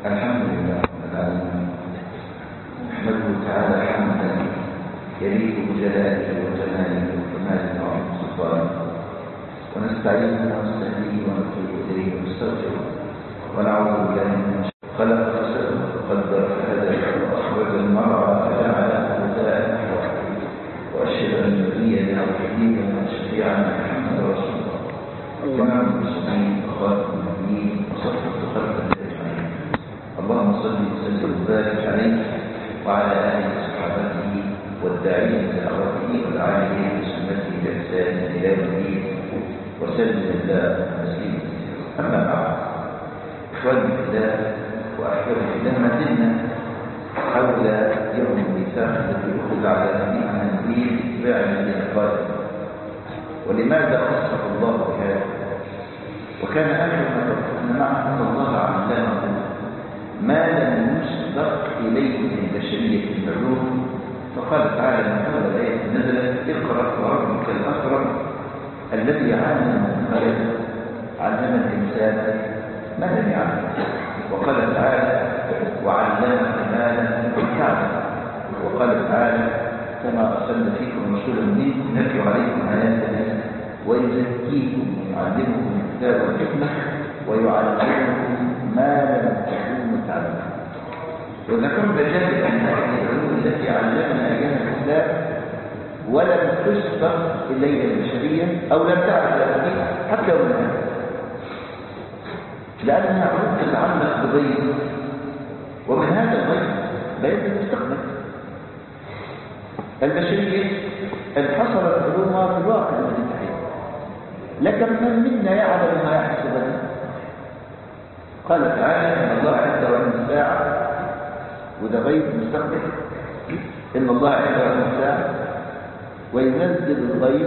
الحمد لله رب العالمين نحمده تعالى حمدا يليق بجلاله وجلاله وكماله وعظم سلطانه ونستعينه ونستهديه ونتوب اليه ونستغفره ونعوذ بالله من شر خلق فسد وقدر فهدى واخرج المرعى فجعله غثاء نحوه واشهد ان نبينا وحبيبنا وشفيعنا محمد رسول الله امام المسلمين وخاتم النبيين وصفوه خلق اجمعين اللهم صل وسلم وبارك عليه وعلى اله وصحبه والداعين بدعوته والعاملين بسنته باحسان الى يوم الدين وسلم الله تسليما اما بعد اخواني في الله واحبابي في الله ما زلنا حول يوم الميثاق الذي اخذ على جميعنا الدين اتباع النبي القادم ولماذا خصه الله بهذا وكان اخر ما توقفنا معه ان الله علمه ما لم يسبق اليه من بشريه العلوم فقال تعالى من اول ايه نزلت اقرا وربك الاكرم الذي علم القلم علم الانسان ما لم يعلم وقال تعالى وعلمك ما لم تكن تعلم وقال تعالى كما ارسلنا فيكم رسولا منكم يتلو عليكم اياتنا ويزكيكم ويعلمكم الكتاب والحكمه ويعلمكم ما لم تكونوا تعلمون وذكرنا جانب ان هذه العلوم التي علمنا اياها الاسلام ولم تسبق الينا البشريه او لم تعرف بها حتى يومنا لانها علوم تتعلق بغير ومن هذا الغير بين المستقبل البشريه انحصرت علومها في الواقع الذي تحيط لكن من منا يعلم ما يحدث غدا قال تعالى ان الله عنده علم الساعه وده غيب المستقبل ان الله عنده علم الساعه وينزل الغيب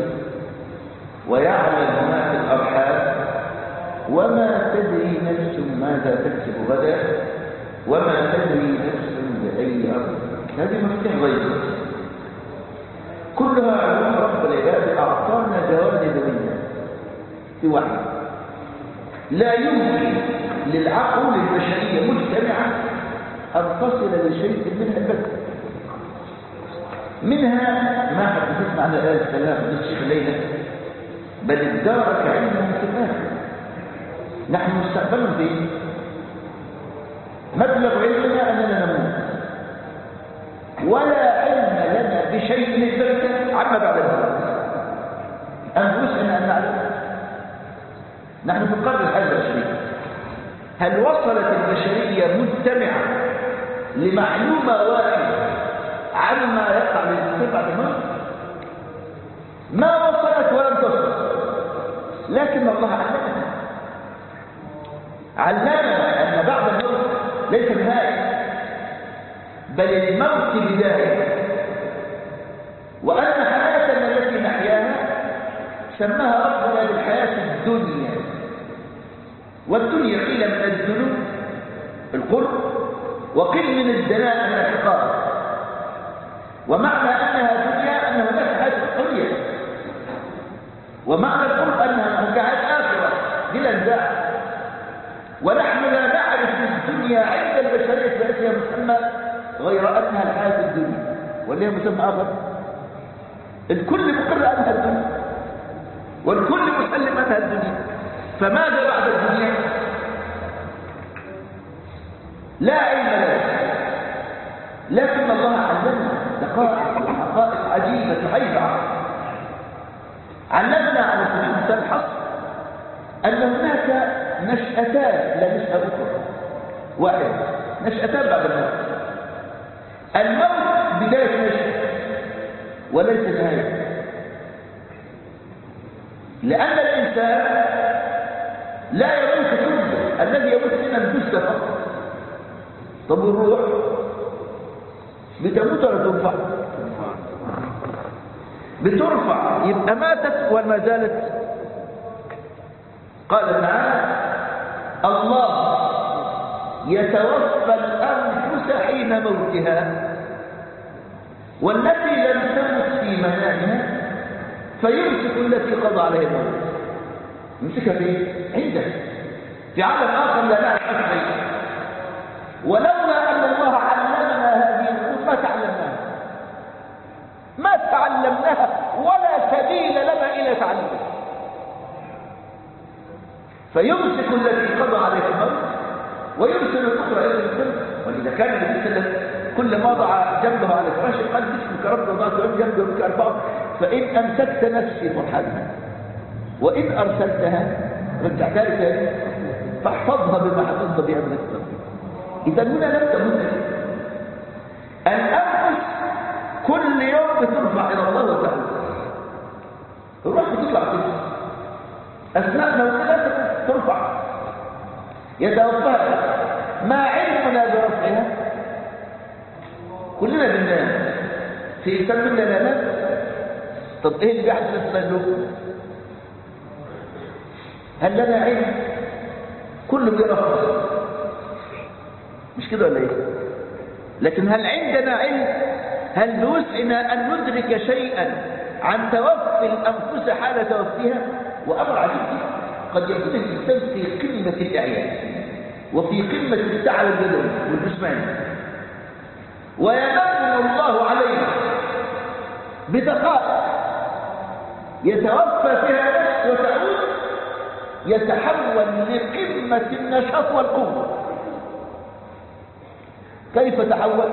ويعلم ما في الارحام وما تدري نفس ماذا تكسب غدا وما تدري نفس باي ارض هذه مفتاح غيب كلها علوم رب العباد اعطانا جوانب منها في واحد لا يمكن للعقول البشريه مجتمعه ان تصل لشيء منها البتة منها ما حدثتنا عن الآية السلام من الشيخ ليلى بل ادارك علمهم في الآخرة نحن مستقبلنا فين مبلغ علمنا أننا نموت ولا علم لنا بشيء البركة عما بعد الموت أنفسنا أن نعلم نحن في القرن الحادي والعشرين هل وصلت البشرية مجتمعة لمعلومة واحدة عما يقع للإنسان بعد الموت ما وصلت ولم تصل لكن الله علمنا علمنا أن بعد الموت ليس نهاية بل الموت بداية وأن حياتنا التي نحياها سماها ربنا بالحياة الدنيا والدنيا قيل من الذنوب القرب وقيل من الدناء من الحقار ومعنى أنها دنيا أن هناك حياة الدنيا ومعنى القرب أنها هناك حياة آخرة بلا نزاع ونحن لا نعرف الدنيا عند البشرية بأسها مسمى غير أنها الحياة الدنيا وليها مسمى آخر الكل مقر أنها الدنيا والكل مسلم أنها الدنيا فماذا بعد الدنيا لا علم لنا لكن الله علمنا دقائق وحقائق عجيبة تحيز علمنا على سبيل المثال الحصر أن هناك نشأتان لا نشأة أخرى واحد نشأتان بعد الموت الموت بداية نشأة وليس نهاية لأن الإنسان لا يموت كله الذي يموت منا الجثة فقط طب والروح بتموت ولا ترفع بترفع يبقى ماتت وما زالت قال تعالى الله يتوفى الأنفس حين موتها والتي لم تمت في منامها فيمسك التي قضى عليها الموت يمسكها فين عندك في عالم آخر لا نعرف أشيء ولولا أن الله علمنا هذه الأمور ما تعلمناها ما تعلمناها ولا سبيل لنا إلى تعلمها فيمسك الذي قضى عليه الموت ويرسل الأخرى إلى الجنة ولذا كان النبي صلى الله عليه وسلم كل ما وضع جنبه على فراشه قال باسمك رب وضعت جنبه بك أربعة فإن أمسكت نفسي فارحمها وإن أرسلتها رجعتها لي تاني فاحفظها بما حفظت بها من التوحيد إذا هنا نبدأ هنا الأنفس كل يوم بترفع إلى الله وتعالى الروح بتطلع تنفس أثناء موتها ترفع يتوفاها ما علمنا برفعها كلنا بننام في إنسان منا لا نام طب إيه اللي بيحدث في النوم هل لنا علم كل بيرفع مش كده ولا ايه لكن هل عندنا علم هل بوسعنا ان ندرك شيئا عن توفي الانفس حال توفيها وامر عجيب قد يكون الانسان في قمه الاعياء وفي قمه التعب البدني والجسماني ويمن الله عليه بدقائق يتوفى فيها نفس وتعود يتحول لقمة النشاط والقوة كيف تحول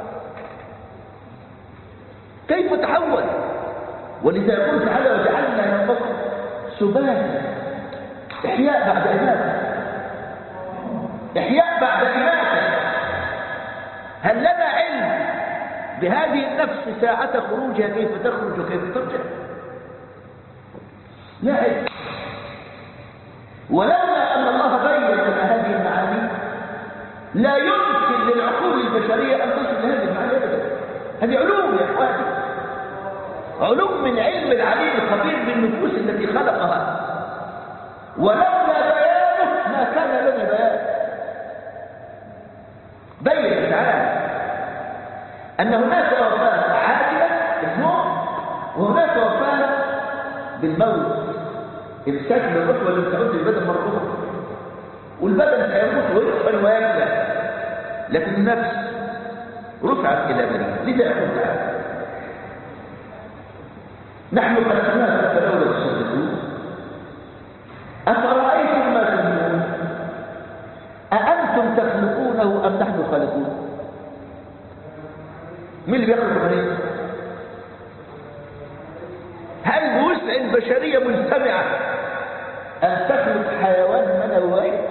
كيف تحول ولذا يقول تعالى وجعلنا نومكم سباتا إحياء بعد إماتة إحياء بعد إماتة هل لنا علم بهذه النفس ساعة خروجها كيف تخرج وكيف ترجع لا علم ولولا أن الله بين لنا هذه المعاني لا يمكن للعقول البشرية أن تصل لهذه المعاني أبدا هذه علوم يا إخواني علوم من علم العليم الخبير بالنفوس التي خلقها ولولا بيانه ما كان لنا بيان بين تعالى أن هناك وفاة عاجلة بالنوم وهناك وفاة بالموت امساك بالروح ولا تعود البدن مرة أخرى والبدن سيموت ويدفن ويبلى لكن النفس رفعت إلى بريء لذا يقول تعالى نحن خلقناكم فلولا تصدقون أفرأيتم ما تمنون أأنتم تخلقونه أم نحن خالقون مين اللي بيخلق الخليقة هل بوسع البشرية مجتمعة أن تخلق حيوان منوي واحد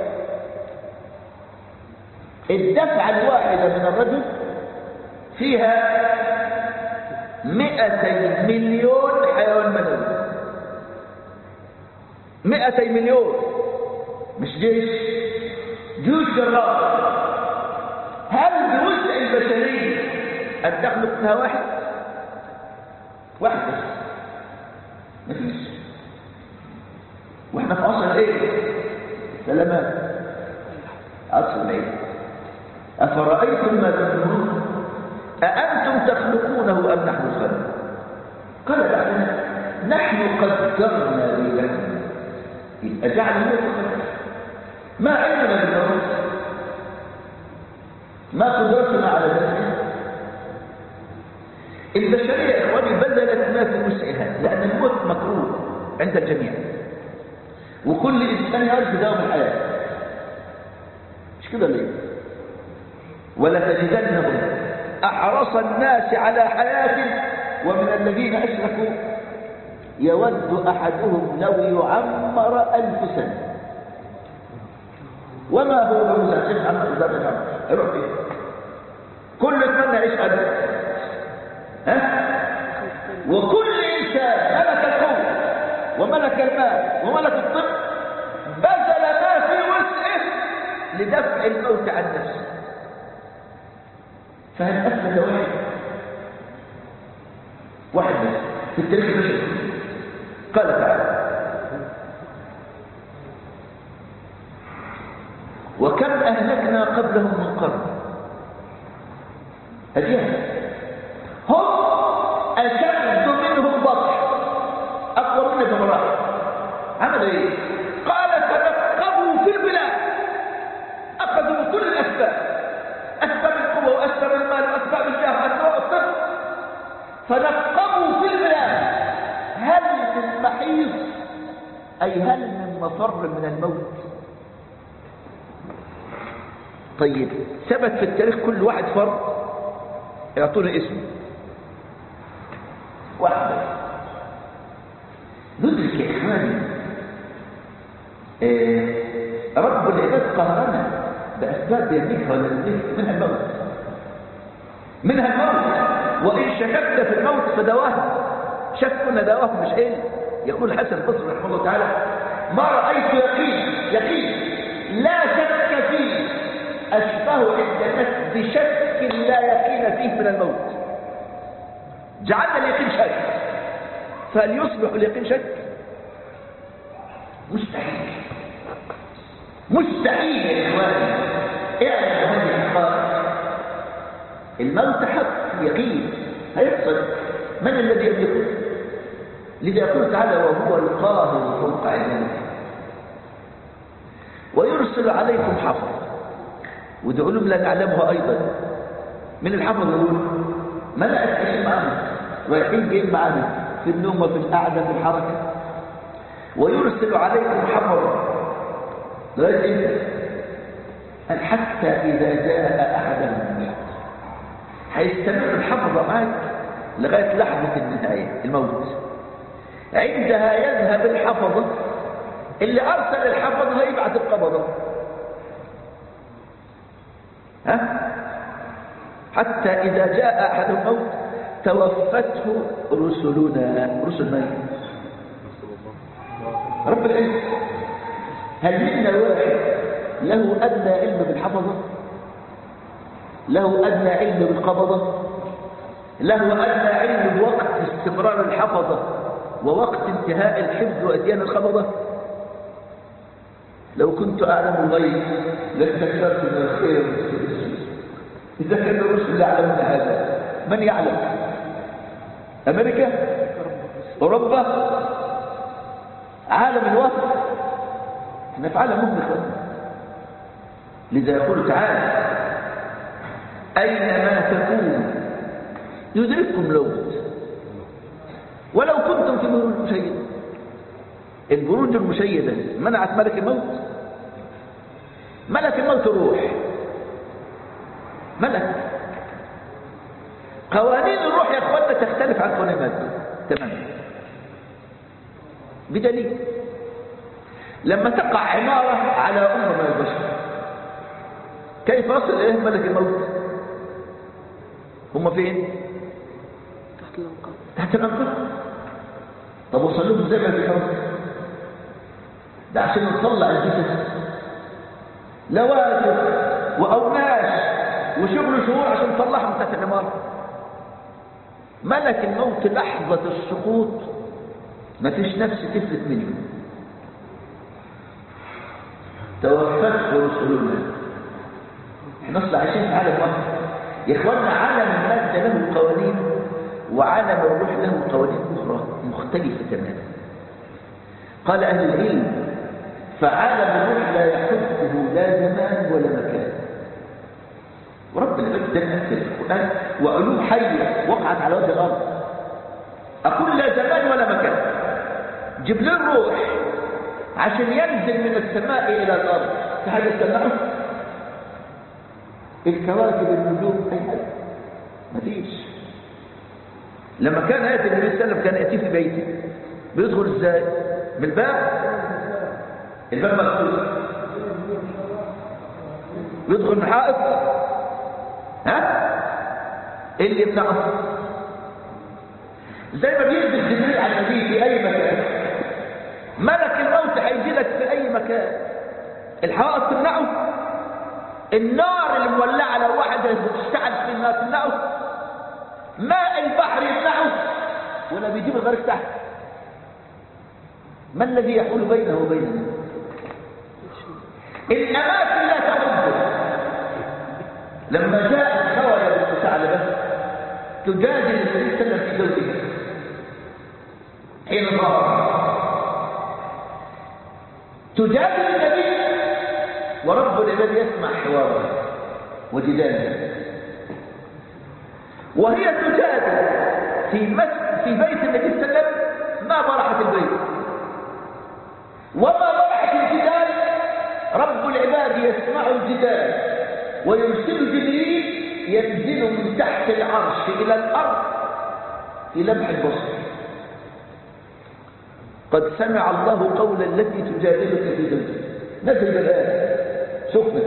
الدفعة الواحدة من الرجل فيها مئتي مليون حيوان منوي مئتي مليون مش جيش جيوش جرار هل بوسع البشرية أن تخلق فيها واحد واحد بس مفيش واحنا في عصر ايه سلامات عصر العيد افرايتم ما تمنون اانتم تخلقونه ام نحن الخالق قال بعدنا نحن قدرنا بينكم يبقى جعل الموت ما علمنا بالموت ما قدرتنا على ذلك البشريه يا اخواني بذلت ما في وسعها لان الموت مكروه عند الجميع وكل انسان يعرف دوام الحياه مش كده ليه ولتجدنهم احرص الناس على حياه ومن الذين اشركوا يود احدهم لو يعمر الف سنه وما هو بمزعجين عن عذاب العمر هيروح فين كل يتمنى يعيش ابدا ها وكل انسان ملك القوه وملك المال وملك الطب بذل ما في وسعه لدفع الموت عن نفسه فهل أثبت واحد واحد بس في التاريخ البشري قال تعالى وكم أهلكنا قبلهم من قرن أجيال هم أشد منهم بطش أقوى من بمراحل عمل إيه؟ قال تنقبوا في البلاد أخذوا كل الأسباب فنقبوا في البلاد هل من محيص أي هل من مفر من الموت طيب ثبت في التاريخ كل واحد فرد يعطونا اسمه واحد ندرك يا إخواني آه رب العباد قهرنا بأسباب يملكها ولا يملكها منها الموت منها الموت وإن شككت في الموت فدواه شكنا دواه مش علم يقول حسن البصري رحمه الله تعالى ما رأيت يقين يقين لا شك فيه أشبه عند بشك لا يقين فيه من الموت جعلنا اليقين شك فهل يصبح اليقين شك مستحيل مستحيل يا إخواني اعلم هذه الحقائق الموت حق يقين هيحصل من الذي يملكه لذا يقول تعالى وهو القاهر فوق عباده ويرسل عليكم حفظ ودي علوم لا نعلمها ايضا من الحفظ يقول ملأت عشان معانا رايحين جايين معانا في النوم وفي القعده في الحركه ويرسل عليكم حفظ لغايه امتى حتى اذا جاء احدهم الموت هيستمر الحفظ معك لغايه لحظه النهايه الموت عندها يذهب الحفظه اللي ارسل الحفظه يبعث القبضه ها حتى اذا جاء احد الموت توفته رسلنا رسل من رب العزه هل منا واحد له ادنى علم بالحفظه له ادنى علم بالقبضه له ادنى علم بوقت استمرار الحفظه ووقت انتهاء الحفظ واتيان القبضه لو كنت اعلم الغيب لاستكثرت من الخير اذا كان الرسل يعلمون هذا من يعلم امريكا اوروبا عالم الوقت احنا في عالم مغلق لذا يقول تعالى اينما تكونوا يدرككم الموت ولو كنتم في بروج مشيده البروج المشيده منعت ملك الموت ملك الموت روح ملك قوانين الروح يا اخوانا تختلف عن قوانين الماده تماما بدليل لما تقع عمارة على أمة من البشر كيف يصل إليهم ملك الموت هم فين تحت الأنقاض تحت الأنقاض طب وصل لهم ازاي ملك الموت ده عشان نطلع الجسد لواجب وأوناش وشغل شهور عشان نطلعهم تحت العمارة ملك الموت لحظة السقوط ما فيش نفس تفلت منه توفته رسلنا نصل عايشين في عالم واحد يا اخوانا عالم المادة له قوانين وعالم الروح له قوانين أخرى مختلفة تماما قال أهل العلم فعالم الروح لا يحده لا زمان ولا مكان ورب العباد ده نفس القرآن وعلوم حية وقعت على وجه الأرض أقول لا زمان ولا مكان جبريل روح عشان ينزل من السماء إلى الأرض في حاجة تسمعه الكواكب النجوم أي حاجة مفيش لما كان يأتي النبي صلى الله عليه وسلم كان يأتي في بيته بيدخل ازاي من الباب الباب مفتوح يدخل من حائط ها اللي يمنعه زي ما بينزل جبريل على النبي في اي مكان ملك الموت هيجي لك في اي مكان الحائط تمنعه النار اللي مولعه لو واحد اشتعل في النار تمنعه ماء البحر يمنعه ولا بيجيب الغرق تحت ما الذي يحول بينه وبينه الاماكن لا تعده لما جاء الخولة بنت ثعلبة تجادل النبي صلى الله عليه وسلم في زوجها حين ظهر تجادل النبي ورب العباد يسمع حواره وجداله وهي تجادل في مس في بيت النبي صلى الله عليه وسلم ما برحت البيت وما برحت الجدال رب العباد يسمع الجدال ويرسل جبريل ينزل من تحت العرش إلى الأرض في لمح البصر قد سمع الله قول التي تجادلك في زوجها نزل الآية شوفنا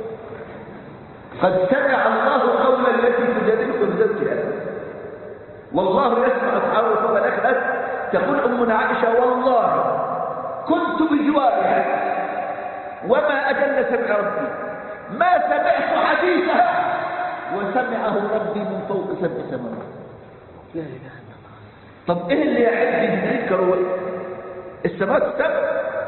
قد سمع الله قول التي تجادلك في زوجها والله يسمع أصحابه طبعا الأخ تقول أمنا عائشة والله كنت بجوارها وما أجل سمع ربي ما سمعت حديثها وسمعه ربي من فوق سبع سماوات لا اله الا الله طب ايه اللي يعد يذكر السماوات السبع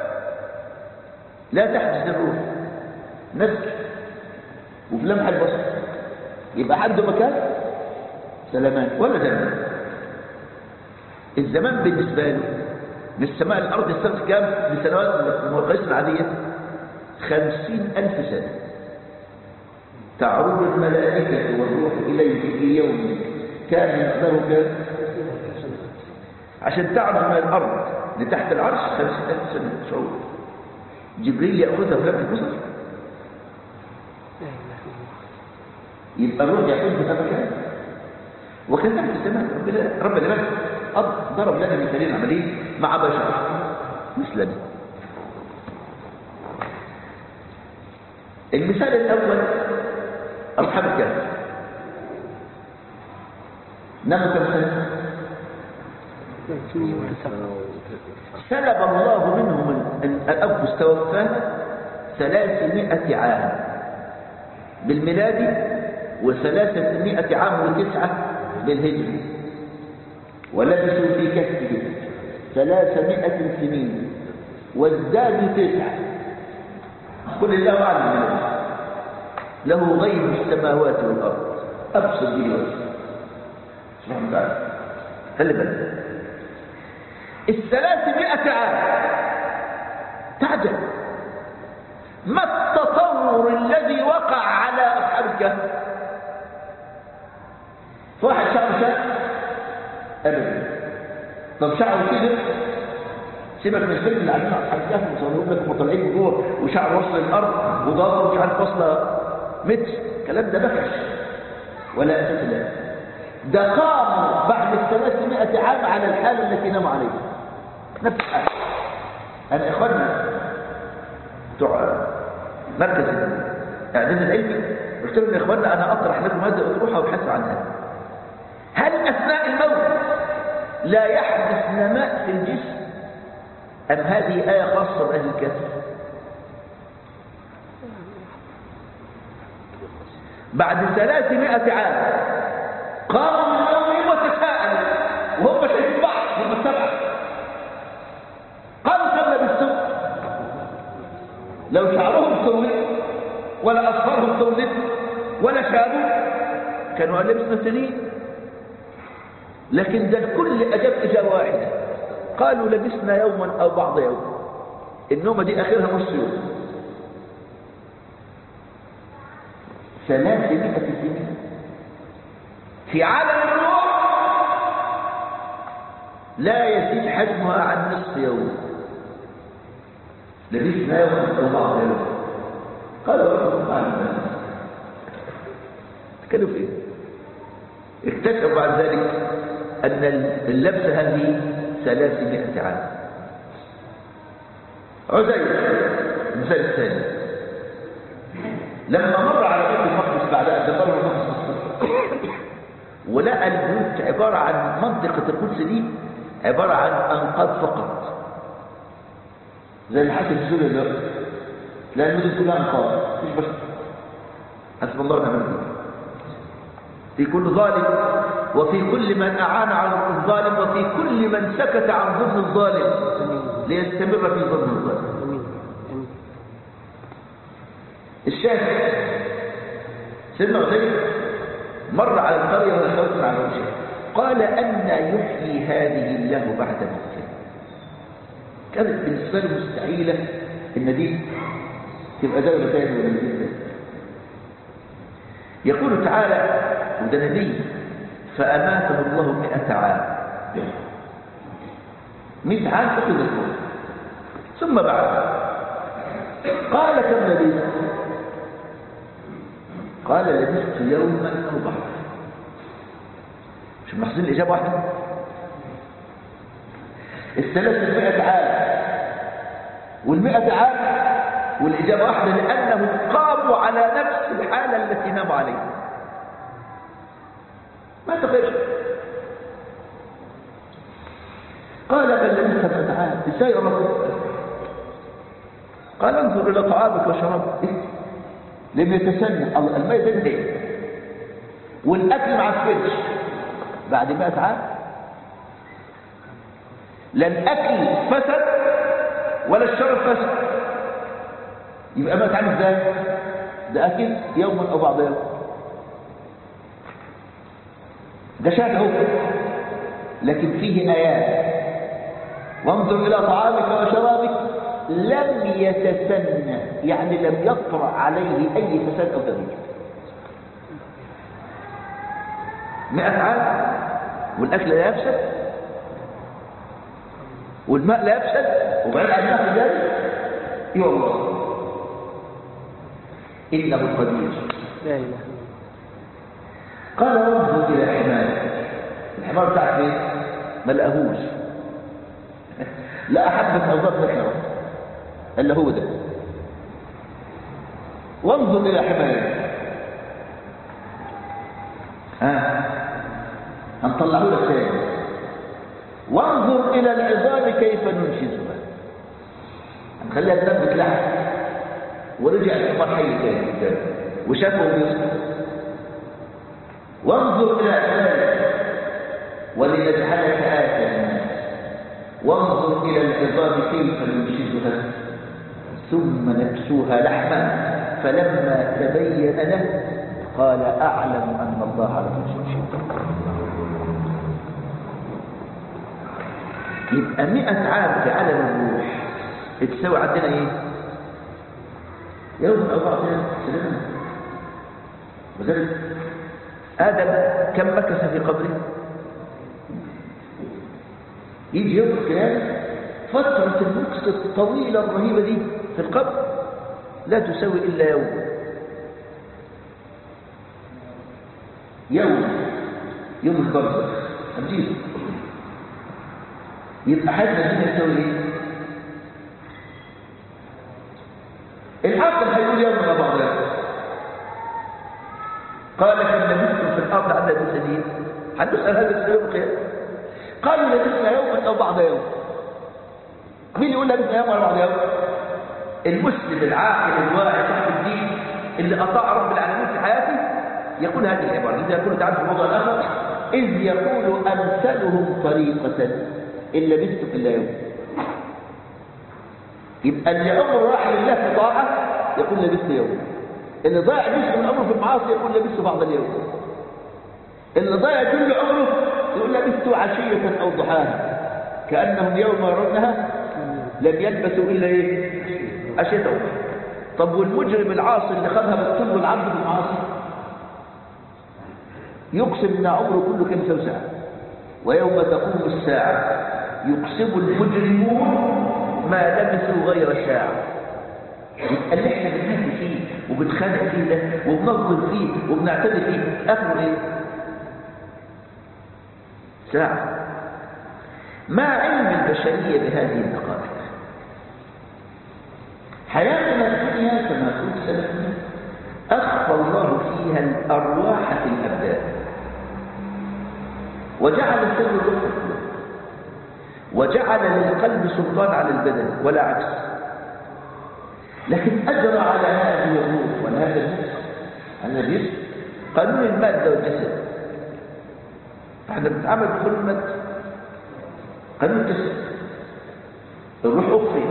لا تحدث الروح نسك وفي لمح البصر يبقى عنده مكان سلمان ولا زمان الزمان بالنسبة له من السماء الأرض السبع كام بسنوات المقاييس العادية خمسين ألف سنة تعرض الملائكة والروح إليه في يوم كان مقداره كام عشان تعرض من الأرض لتحت العرش خمسين ألف سنة شعور جبريل يأخذها في لمح البصر لا اله الا الله يبقى الروح يأخذ في مكان وكذلك السماء ربنا رب العباد أض- ضرب لنا مثالين عمليين مع بشر مثلنا المثال الأول أصحاب الكهف ناموا كم سنة؟ 309 سلب الله منهم ال- ال- الأب استوفاه ثلاثمائة عام بالميلادي وثلاثمائة عام وتسعة بالهجري ولبسوا في كهفه ثلاثمائة سنين وازدادوا تسعة كل الله أعلم من ذلك. له غيب السماوات والأرض أبصر به وجهه سبحانه وتعالى خلي بالك الثلاثمائة عام تعجب ما التطور الذي وقع على أصحاب الكهف واحد شعره شاب أبدا طب شعره كده سيبك من الفيلم اللي عاملينه أصحاب الكهف مصورين لك هم طالعين من جوه وشعر وصل الأرض وضغط مش عارف وصل متر الكلام ده بكش ولا أساس له ده قاموا بعد الثلاثمائة عام على الحالة التي ناموا عليها نفس الحالة أنا إخواننا بتوع مركز الإعداد العلمي قلت لهم يا إخواننا أنا أطرح لكم هذه أطروحة وابحثوا عنها هل أثناء الموت لا يحدث نماء في الجسم أم هذه آية خاصة بأهل الكهف بعد ثلاثمائة عام قاموا من نومهم وتساءلوا وهم شايفين بعض هم السبعة قالوا كم لبستم لو شعرهم سود ولا أصفارهم سودت ولا شابوا كانوا قال لبسنا سنين لكن ده الكل أجاب إجابة واحدة قالوا لبسنا يوما أو بعض يوم النومة دي آخرها نص يوم ثلاثمائة سنين في عالم الروح لا يزيد حجمها عن نصف يوم لبسنا يوم أو بعض يوم قالوا رب العالمين كانوا في ايه اكتشفوا بعد ذلك أن اللبس هذه ثلاثمائة عام عزيز المثال الثاني لما مر على بيت المقدس بعد أن دمر المقدس ولقى البيوت عبارة عن منطقة القدس دي عبارة عن أنقاض فقط زي اللي حصل في سوريا دلوقتي لا المدن كلها أنقاض مفيش بس حسب الله ونعم الوكيل في كل ظالم وفي كل من أعان على الظالم وفي كل من سكت عن ظلم الظالم ليستمر في ظلم الظالم امين امين الشاهد سيدنا عزيز مر على القرية وهي خوف على وجهه قال أن يحيي هذه الله بعد موتها كانت بالنسبة له مستحيلة إن دي تبقى دولة ثانية ولا مدينة ثانية يقول تعالى وده نبي فأماته الله مئة عام مئة عام فقد الموت ثم بعد قال كم لبثت قال لبثت يوما أو بعض مش محسن الإجابة واحدة الثلاثمائة عام والمئة عام والإجابة واحدة لأنهم قاموا على نفس الحالة التي ناموا عليها ما تغير قال بل لبثت مئة عام ازاي يا رب قال انظر إلى طعامك وشرابك إيه؟ لم يتسنى الله الماء ده ليه والأكل ما عفرش بعد مئة عام لا الأكل فسد ولا الشرب فسد يبقى مات عام ازاي ده أكل يوما أو بعض يوم ده شاهد اهو لكن فيه آيات وانظر إلى طعامك وشرابك لم يتسنى يعني لم يطرأ عليه أي فساد أو تغيير مئة عام والأكل لا يفسد والماء لا يفسد وبعد عن ياخذ ذلك اي والله انه قدير لا اله الا الله قال وانظر الى حمار الحمار بتاعك فين ما لقاهوش لا احد من اوظاف ذكره الا هو ده وانظر الى حمار ها هنطلعه لك تاني وانظر الى العظام كيف ننشزها هنخليها تثبت لحم ورجع الحمار حي تاني قدامه وشافه بيسكت وانظر الى اعمالك ولنجعلك آية للناس وانظر الى العظام كيف ننشزها ثم نكسوها لحما فلما تبين له قال اعلم ان الله على كل شيء يبقى مئة عام في عالم الروح تساوي عندنا ايه يوم او بعض يوم سلام وذلك ادم كم مكث في قبره يجي يوم القيامه فتره المكث الطويله الرهيبه دي في القبر لا تساوي الا يوم يوم يوم البرزخ هنجيبه يبقى حاجة دي يسوي ايه العقل هيقول يوم ما بعض قال كم لبثتم في الارض عدد سنين هنسال هذا في يوم القيامه قالوا لبثنا يوما او بعض يوم مين يقول لبثنا يوم او بعض يوم المسلم العاقل الواعي صاحب الدين اللي اطاع رب العالمين في حياته يقول هذه العباره اذا كنت تعرف الموضوع الاخر اذ يقول امثلهم طريقه إن لبثت إلا يوم يبقى اللي عمره راح لله في طاعة يقول لبثت يوم اللي ضايع جزء من عمره في المعاصي يقول لبثت بعض اليوم اللي ضايع كل عمره يقول لبثت عشية أو ضحاها كأنهم يوم يرونها لم يلبثوا إلا إيه عشية أو ضحاها طب والمجرم العاصي اللي خدها بالطول والعبد في المعاصي يقسم ان عمره كله كم سوى ساعه ويوم تقوم الساعه يقسم المجرمون ما لبثوا غير ساعة يبقى اللي احنا بنهدي فيه وبنخانق فيه ده وبنظلم فيه وبنعتدي فيه اخره ايه ساعة ما علم البشرية بهذه الدقائق حياتنا الدنيا كما قلت سلفنا أخفى الله فيها الأرواح في الأبدان وجعل سر الروح وجعل للقلب سلطان على البدن ولا عكس لكن أجرى على هذه الروح وعلى هذا الجسم على الجسم قانون المادة والجسد احنا بنتعامل بكل المادة قانون الجسد الروح أخفي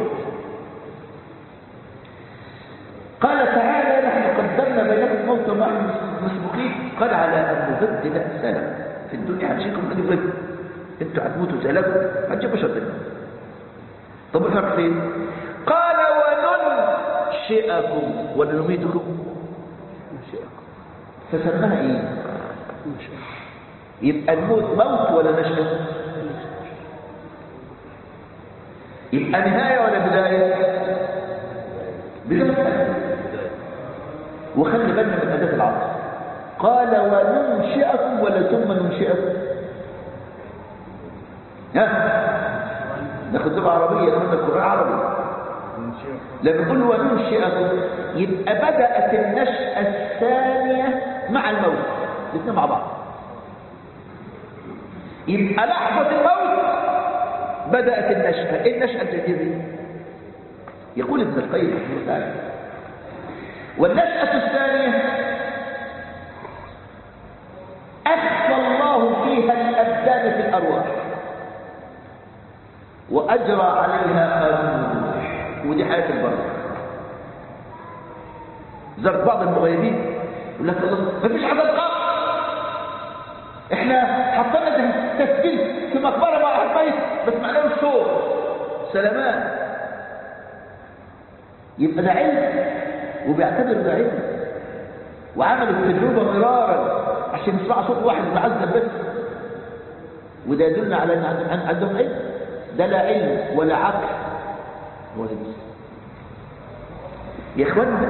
قال تعالى نحن قدرنا بينكم الموت وما مسبوقين قال على أن نبدل السلام في الدنيا هنشيكم من الغد انتوا هتموتوا زلكم هتجيبوا شر طب الفرق فين قال وننشئكم ونميتكم فسماها ايه يبقى الموت موت ولا نشأة يبقى نهاية ولا بداية بداية وخلي بالنا من أداة العطف قال وننشئكم ولا ثم ننشئكم ها ناخد لغة عربية ناخد القرآن عربي لما نقول وننشئكم يبقى بدأت النشأة الثانية مع الموت الاثنين مع بعض يبقى لحظة الموت بدأت النشأة ايه النشأة الجديدة يقول ابن القيم رحمه الله تعالى والنشأة الثانية أخفى الله فيها الأبدان في الأرواح وأجرى عليها قانون الروح ودي حياة البركة زرت بعض المغيبين يقول لك الله ما فيش عذاب قبر احنا حطينا تسجيل في مقبره مع واحد ميت بس معناه الصوت سلامات يبقى ده علم وبيعتبر ده علم وعملوا التجربه مرارا عشان يسمعوا صوت واحد معذب بس وده يدل على ان عندهم عندهم علم ده لا علم ولا عقل ولا بس يا اخوانا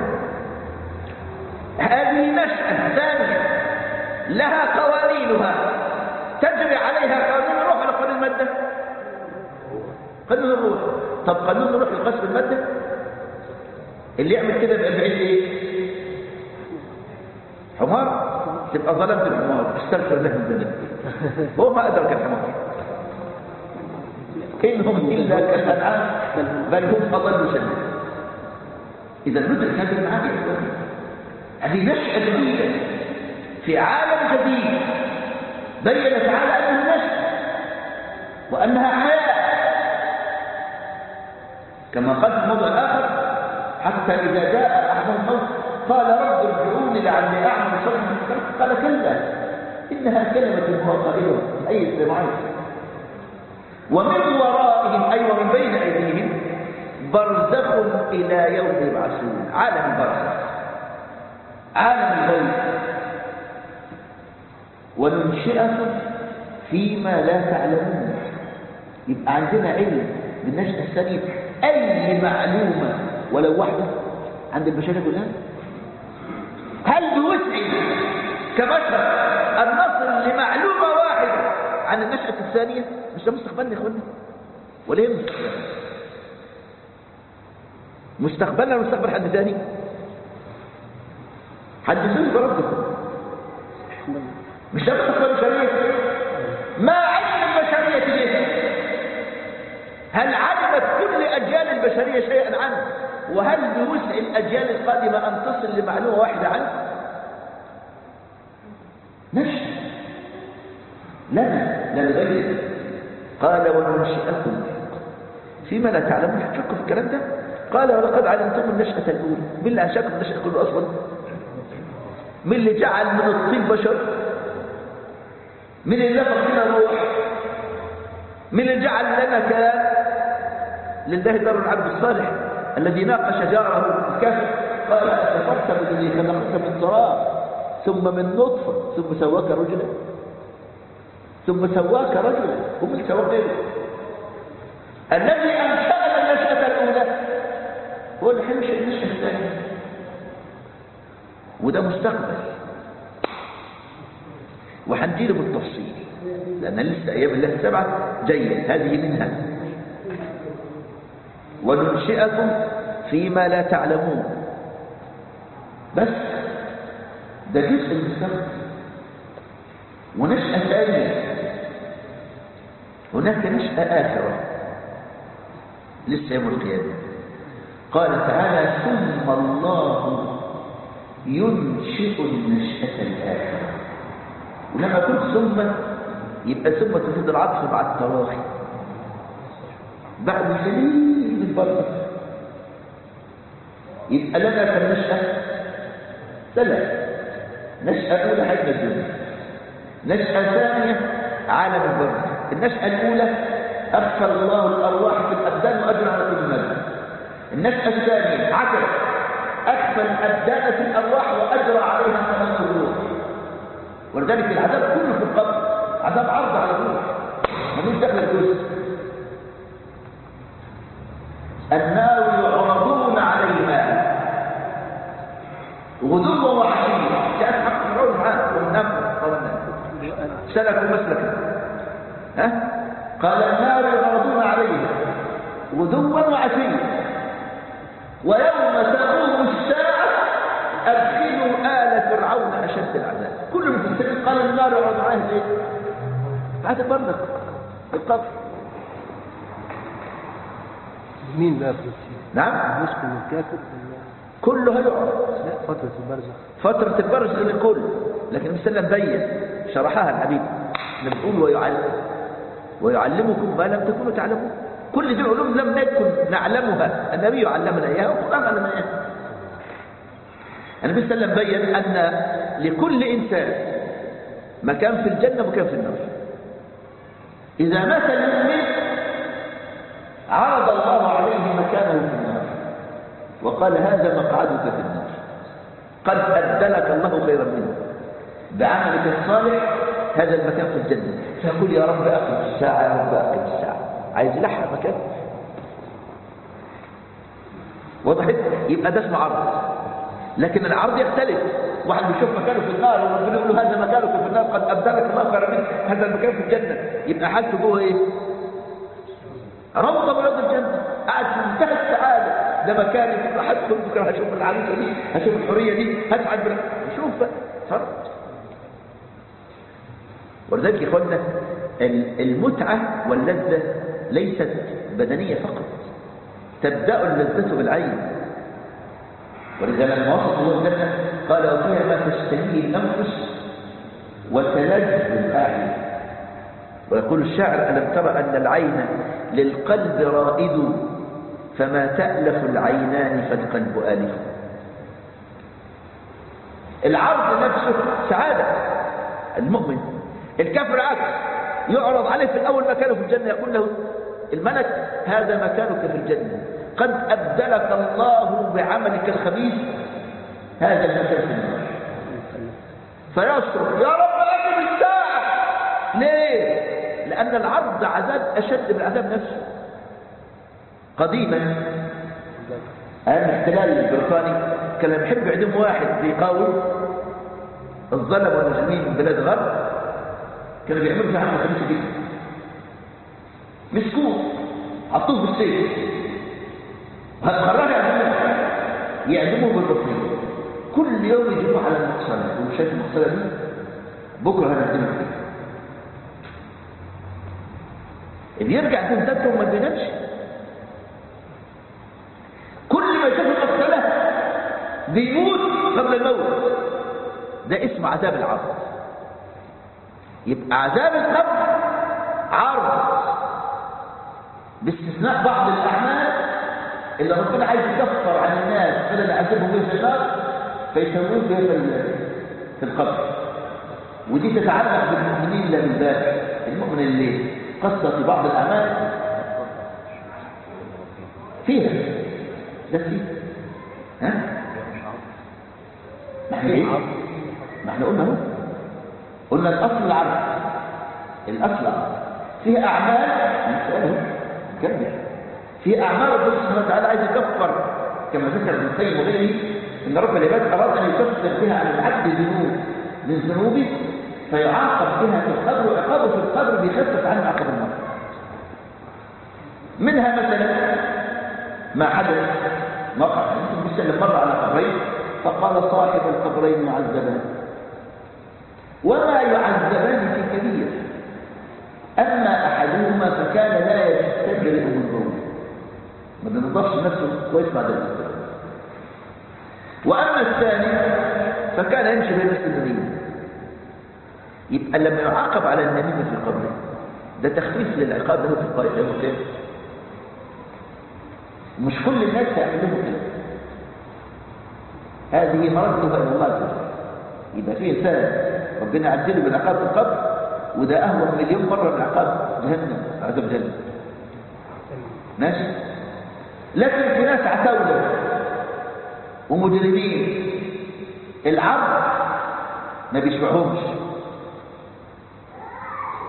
هذه نشأة ثانية لها قوانينها تجري عليها قانون الروح ولا قانون المادة قانون الروح طب قانون الروح يقاس بالمادة اللي يعمل كده يبقى بعيد ايه حمار تبقى ظلمت الحمار استغفر الله من ذنب هو ما أدرك الحمار إنهم إلا كالأنعام بل هم أضل سبيلا إذا ندرك هذه المعاني هذه نشأة جديدة في عالم جديد بين تعالى أنها نشأة وأنها حياة كما قال في الموضوع الآخر حتى إذا جاء أحد الموت قال رب ارجعوني لعلي أعمل صالحا قال كلا إنها كلمة هو قائلها أي سمعين ومن ورائهم أي ومن بين أيديهم برزخ إلى يوم يبعثون عالم البرزخ عالم الغيب وننشئكم فيما لا تعلمون يبقى عندنا علم بالنشأة الثانية أي معلومة ولو واحدة عند البشرية كلها هل بوسعي كبشر أن نصل لمعلومة واحدة عن النشأة الثانية مش ده مستقبلنا يا اخوانا ولا ايه مستقبلنا مستقبلنا ولا مستقبل حد ثاني حدثوني بربكم مش ده مستقبل البشرية ما علم البشرية به هل علمت كل أجيال البشرية شيئا عنه وهل بوسع الأجيال القادمة أن تصل لمعلومة واحدة عنه نشأ لنا لا لغيره قال وننشئكم فيما لا تعلمون هتشكوا في الكلام ده قال ولقد علمتم النشأة الأولى مين اللي أنشأكم النشأة الأولى أصلا مين اللي جعل من الطين بشر مين اللي نفخ فينا روح مين اللي جعل لنا كلام لله دار العبد الصالح الذي ناقش جاره الكافر قال أتفرت بالذي خلقك من تراب ثم من نطفة ثم سواك رجلا ثم سواك رجلا هم اللي سواك غيره الذي أنشأنا النشأة الأولى هو اللي حينشأ النشأة الثانية وده مستقبل وهنجيله بالتفصيل لأن لسه أيام الله السبعة جاية هذه منها وننشئكم فيما لا تعلمون بس ده جزء المستقبل ونشأة ثانية هناك نشأة آخرة لسه يوم القيامة قال تعالى ثم الله ينشئ النشأة الآخرة ولما قلت ثم يبقى ثم تفيد العطف مع التراخي بعد سنين من برضه يبقى لنا كالنشأة ثلاث نشأة أولى حيث الدنيا نشأة ثانية عالم البرد النشأة الأولى أخفى الله الأرواح في الأبدان وأجر على كل مدى النشأة الثانية عجل أخفى الأبدان في الأرواح وأجرى عليها تمام الروح ولذلك العذاب كله في القبر عذاب عرض على طول ملوش دخل الفلوس النار يعرضون عليها غدوا وعشيا كأن حق فرعون معاه والنمر سلكوا مسلكا ها قال النار يعرضون عليها غدوا وعشيا ويوم تقوم الساعة أدخلوا آل فرعون أشد العذاب كل المفسرين قال النار يعرض عليها ليه؟ بعد البرزخ القبر مين بقى فلسطين؟ نعم مسلم الكافر ولا كله هيعرض لا فترة البرزخ فترة البرزخ للكل لكن النبي صلى الله عليه وسلم بين شرحها الحبيب احنا بنقول ويعلم ويعلمكم ما لم تكونوا تعلمون كل دي علوم لم نكن نعلمها النبي علمنا اياها والقرآن علمنا اياها النبي صلى الله عليه وسلم بين ان لكل انسان مكان في الجنة ومكان في النار اذا مات المؤمن عرض الله عليه مكانه في النار وقال هذا مقعدك في النار قد أبدلك الله خيرا منه بعملك الصالح هذا المكان في الجنة فيقول يا رب أقم الساعة يا رب أقم الساعة عايز يلحق مكان وضحت يبقى ده اسمه عرض لكن العرض يختلف واحد بيشوف مكانه في النار وربنا يقول له هذا مكانك في النار قد أبدلك الله خيرا منه هذا المكان في الجنة يبقى حالته جوه ايه روضة من روض الجنة قاعد في منتهى السعادة ده مكاني بكره هدخل بكره هشوف العروسة دي هشوف الحرية دي هسعد بلا شوف بقى فرق ولذلك يا اخوانا ال- المتعة واللذة ليست بدنية فقط تبدأ اللذة بالعين ولذلك لما وصف الله الجنة قال وفيها ما تشتهيه الأنفس وتلذ الأعين ويقول الشاعر ألم ترى أن العين للقلب رائد فما تألف العينان فالقلب آلف العرض نفسه سعادة المؤمن الكافر عكس يعرض عليه في الأول مكانه في الجنة يقول له الملك هذا مكانك في الجنة قد أبدلك الله بعملك الخبيث هذا المكان في النار فيصرخ يا رب أجب الساعة ليه؟ لأن العرض عذاب أشد من العذاب نفسه قديما أيام الاحتلال البريطاني كان لما يحب يعدم واحد بيقاوم الظلم والمجرمين من بلاد الغرب كانوا بيعملوا في عمل خبيث جدا مسكوه حطوه بالسيف هتخرجوا يعدموه يعدموه بالبطريق كل يوم يجيبوه على المقصلة يقولوا شايف المقصلة دي بكره هنعدمك فيها اللي يرجع تنتبه وما بينامش كل ما يشوف المقصلة بيموت قبل الموت ده اسمه عذاب العرض يبقى عذاب القبر عرض باستثناء بعض الأعمال اللي ربنا عايز يكفر عن الناس بدل ما يعذبهم بيه في النار فيسوون بيه في ال- في القبر ودي تتعلق بالمؤمنين لا بالباقي المؤمن اللي قصد في بعض الأعمال فيها ده فيه ها ما احنا ايه ما احنا قلنا اهو قلنا الاصل العرض الاصل العرض فيها اعمال هنسأله نكمل في اعمال ربنا سبحانه وتعالى عايز يكفر كما ذكر ابن القيم وغيره ان رب العباد اراد ان يكفر بها عن العبد ذنوب من ذنوبه فيعاقب بها في القبر وعقابه في القبر بيخفف عنه عقاب النار منها مثلا ما حدث وقع النبي صلى الله عليه وسلم مر على قبرين فقال صاحب القبرين معذبان وما يعذبان في كبير أما أحدهما فكان لا يستبرئ من ذنوبه ما بينضفش نفسه كويس بعد الاستبراء وأما الثاني فكان يمشي بين نفس النميمة يبقى لما يعاقب على النميمة في القبر ده تخفيف للعقاب له في القائد يوم القيامة مش كل الناس يعملوا كده هذه مرده الى الله تعالى يبقى في انسان ربنا عدله بالعقاب في القبر وده اهون مليون مره من عقاب جهنم عذاب جهنم ماشي لكن في ناس عتاوله ومجرمين العرض ما بيشبعهمش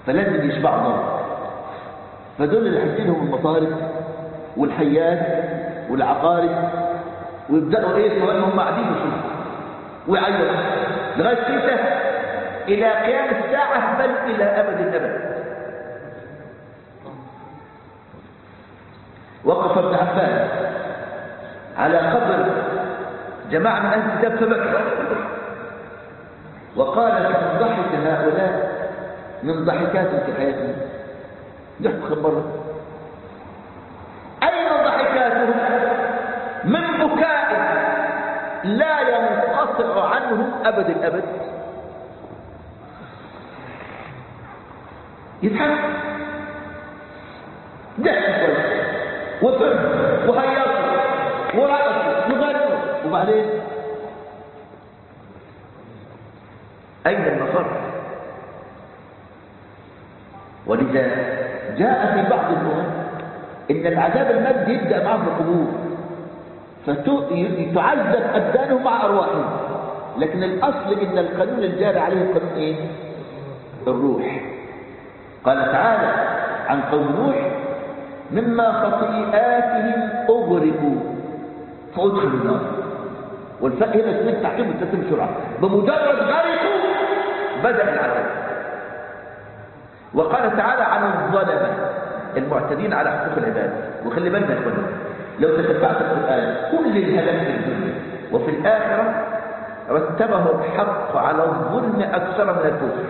فلازم يشبعوا نار فدول اللي هتجيلهم المطارق والحيات والعقارب ويبداوا ايه كمان هم قاعدين يشوفوا ويعيطوا لغايه امتى الى قيام الساعه بل الى ابد الابد وقف ابن عباس على قبر جماعه من اهل الكتاب فبكى وقال كم ضحك هؤلاء من ضحكات في حياتهم ضحك خبرنا أين ضحكاتهم من بكاء لا ينقطع عنه أبد الأبد يضحك ضحك وفر وهيصوا ورقصوا وغنوا وبعدين أين المفر ولذا جاء في بعض اللغات ان العذاب المادي يبدا معهم القبور فتعذب ابدانهم مع ارواحهم لكن الاصل ان القانون الجاري عليه قانون ايه الروح قال تعالى عن قوم نوح مما خطيئاتهم اغرقوا فادخلوا النار والفاء هنا اسمها تعقيب التتم بسرعه بمجرد غرقوا بدا العذاب وقال تعالى عن الظلمه المعتدين على حقوق العباد وخلي بالنا يا اخوانا لو تتبعت القران كل الهلاك في الدنيا وفي الاخره رتبه الحق على الظلم اكثر من الكفر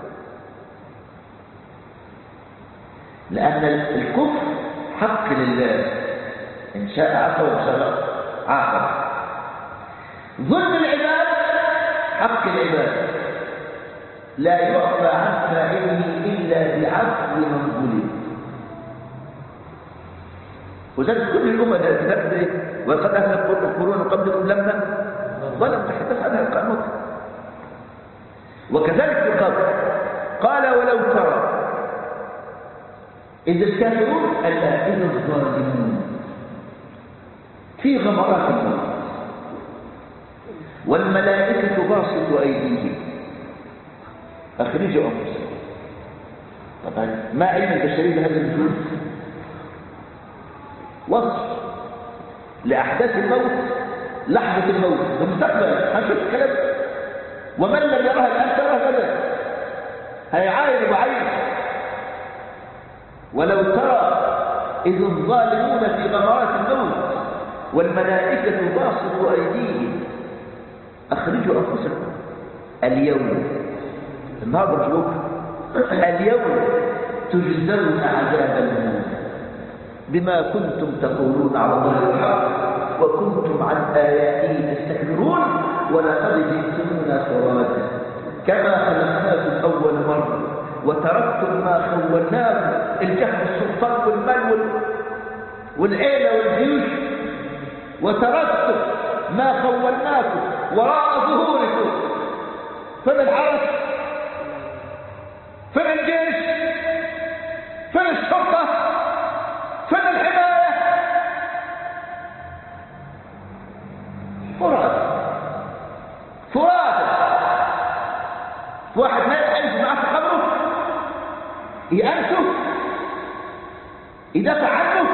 لان الكفر حق لله ان شاء عفا وان شاء عاقب ظلم العباد حق العباد لا يعفى عن فاعله الا بعفو من ظلم وذلك كل الأمة الكتاب ده وقد أهلك القرون قبلكم لما ظلم تحدث عنها القانون وكذلك في القبر قال ولو ترى إذ الكافرون ألا إذ الظالمون في غمرات الموت والملائكة باسط أيديهم أخرجوا أنفسكم طبعا ما علم البشرية بهذا الوجود وصف لأحداث الموت لحظة الموت المستقبل هنشوف الكلام ومن لم يرها الآن ترى غدا هيعاين وعين ولو ترى إذ الظالمون في غمرات الموت والملائكة باسطوا أيديهم أخرجوا أنفسكم اليوم النهارده مش بكره اليوم تجزون عذاب الموت بما كنتم تقولون على الله الحق وكنتم عن آياته تستكبرون ولقد جئتمونا فرادا كما خلقناكم أول مرة وتركتم ما خولناكم الجهل السلطان والمال وال... والعيلة والجيوش وتركتم ما خولناكم وراء ظهوركم فين الحرس فين الجيش فين الشرطة فين الحماية فراد فراد واحد ما يحلف معاه في قبره يأنسه يدافع عنه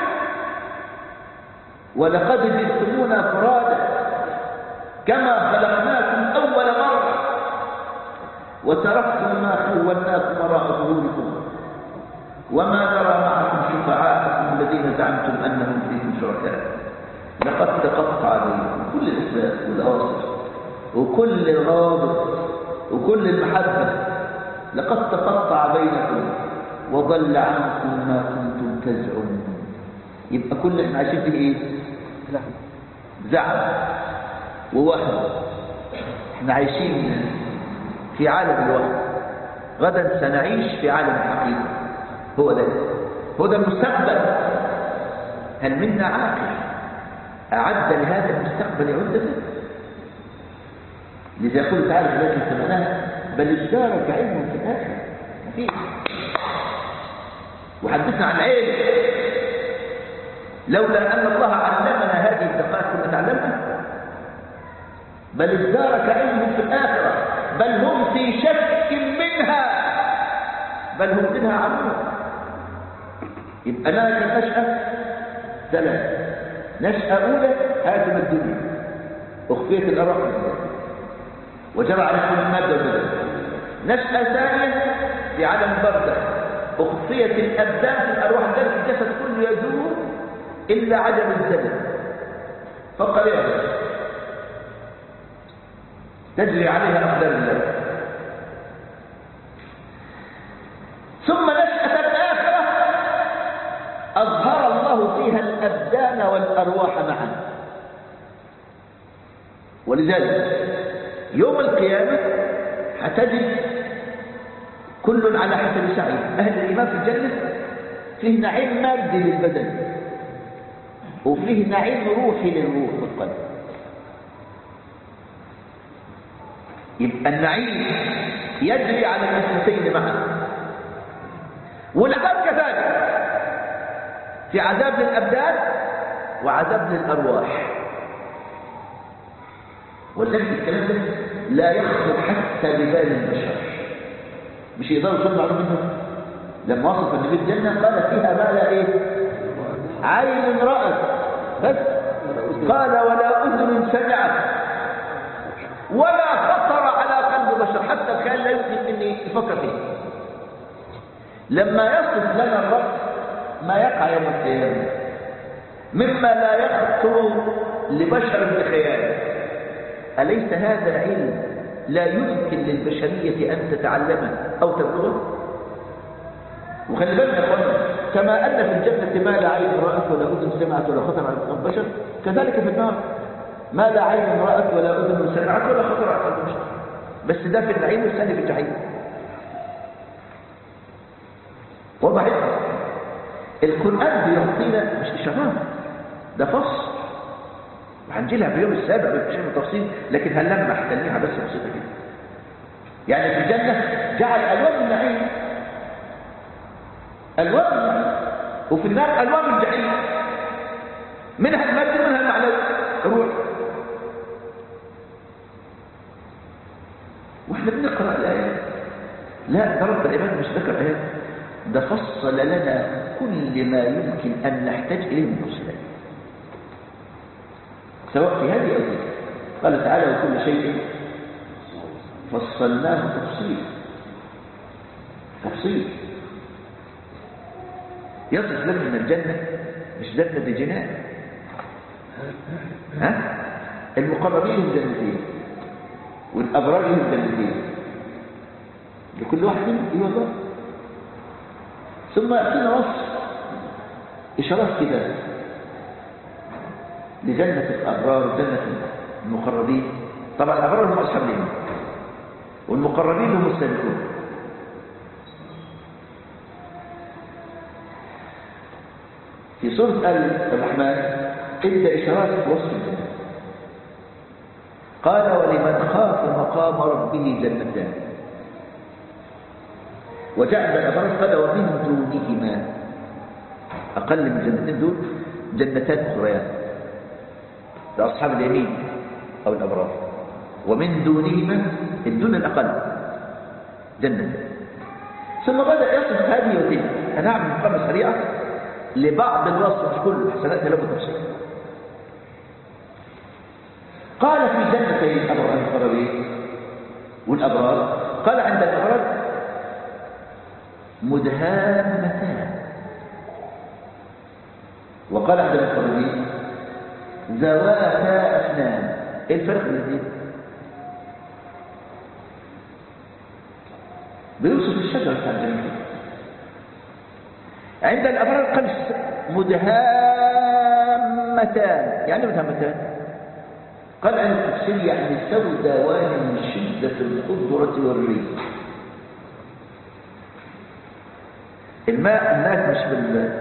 ولقد جئتمونا فرادا كما خلقناكم أول مرة وتركتم ما خولناكم وراء ظهوركم وما نرى معكم شفعاءكم الذين زعمتم أنهم فيكم شركاء لقد تقطع بينكم كل الأسباب والأواصر وكل الرابط وكل المحبة لقد تقطع بينكم وضل عنكم ما كنتم تزعمون يبقى كل احنا عايشين في ايه زعم ووهم احنا عايشين في عالم الوهم غدا سنعيش في عالم الحقيقه هو ده هو ده المستقبل هل منا عاقل أعد لهذا المستقبل عدة لذا يقول تعالى في ذلك الثمانات بل ادارك علم في الآخر مفيش وحدثنا عن علم لولا أن الله علمنا هذه الدقائق كنا نعلمها بل ادارك علم في الآخرة بل هم في شك منها بل هم منها عمون يبقى لنا كالنشأة ثلاث نشأة أولى هاتم الدنيا أخفية الأرواح والأبدان وجرى على كل المادة والبدن نشأة ثانية في عالم البرزخ أخفية الأبدان في الأرواح الجسد الجسد كله يدور إلا عدم الزمن فقط يعرف تجري عليها أقدار الله ثم نشأة الآخرة أظهر الله فيها الأبدان والأرواح معا ولذلك يوم القيامة هتجد كل على حسب سعيه أهل الإيمان في الجنة فيه نعيم مادي للبدن وفيه نعيم روحي للروح والقلب يبقى النعيم يجري على النسبتين معا والعذاب كذلك في عذاب للأبدان وعذاب للأرواح والذي الكلام ده لا يخطر حتى ببال البشر مش يقدروا يصنعوا منه لما وصف النبي الجنة قال فيها ما لا ايه عين رأت بس قال ولا أذن سمعت ولا خطر على قلب بشر حتى الخيال لا يمكن ان يفكر فيه لما يصف لنا الرب ما يقع يوم القيامة مما لا يخطر لبشر بخياله أليس هذا علم لا يمكن للبشرية أن تتعلمه أو تبلغه وخلي بالك يا اخوانا كما أن في الجنة ما لا عين رأت ولا أذن سمعت ولا خطر على قلب بشر كذلك في النار ما لا عين رأت ولا أذن سمعت ولا خطر على قلب بشر بس ده في النعيم والثاني في الجحيم وضحت القرآن بيعطينا مش إشارات ده فصل وهنجي لها في اليوم السابع بالتشريح التفصيل لكن هنلمح تلميحها بس بسيطه كده يعني في الجنه جعل الوان النعيم الوان النعيم وفي النار الوان الجحيم منها المادي ومنها المعنوي الروح واحنا بنقرا الايات لا ده رب العباد مش ذكر ايات ده فصل لنا كل ما يمكن ان نحتاج اليه من تفصيلات سواء في هذه أو تلك قال تعالى وكل شيء فصلناه تفصيل تفصيل يصف لنا من الجنة مش جنة دي جنان ها المقربين هم جنتين والأبرار هم جنتين لكل واحد منهم ايه والله ثم يأتينا وصف إشارات كده لجنة الأبرار وجنة المقربين طبعا الأبرار هم أصحاب اليمين والمقربين هم السابقون في سورة آل الرحمن ادى إشارات وصف الجنة قال ولمن خاف مقام ربه جنتان وجعل الأبرار قال ومن دونهما أقل من الجنتين دول جنتان أخريان لأصحاب اليمين أو الأبرار ومن دونهما الدون الأقل جنة ثم بدأ يصف هذه وتلك أنا أعمل مقامة سريعة لبعض الوصف مش كله حسنات له تفصيل قال في جنتي الأبرار المقربين والأبرار قال عند الأبرار مدهامتان وقال عند المقربين ذواتا أسنان ايه الفرق بين الاثنين بيوصف الشجرة بتاع الجنة عند الأبرار قال مدهامتان يعني مدهامتان قال عن التفسير يعني سوداوان من شدة الخضرة والريح الماء الناس مش بال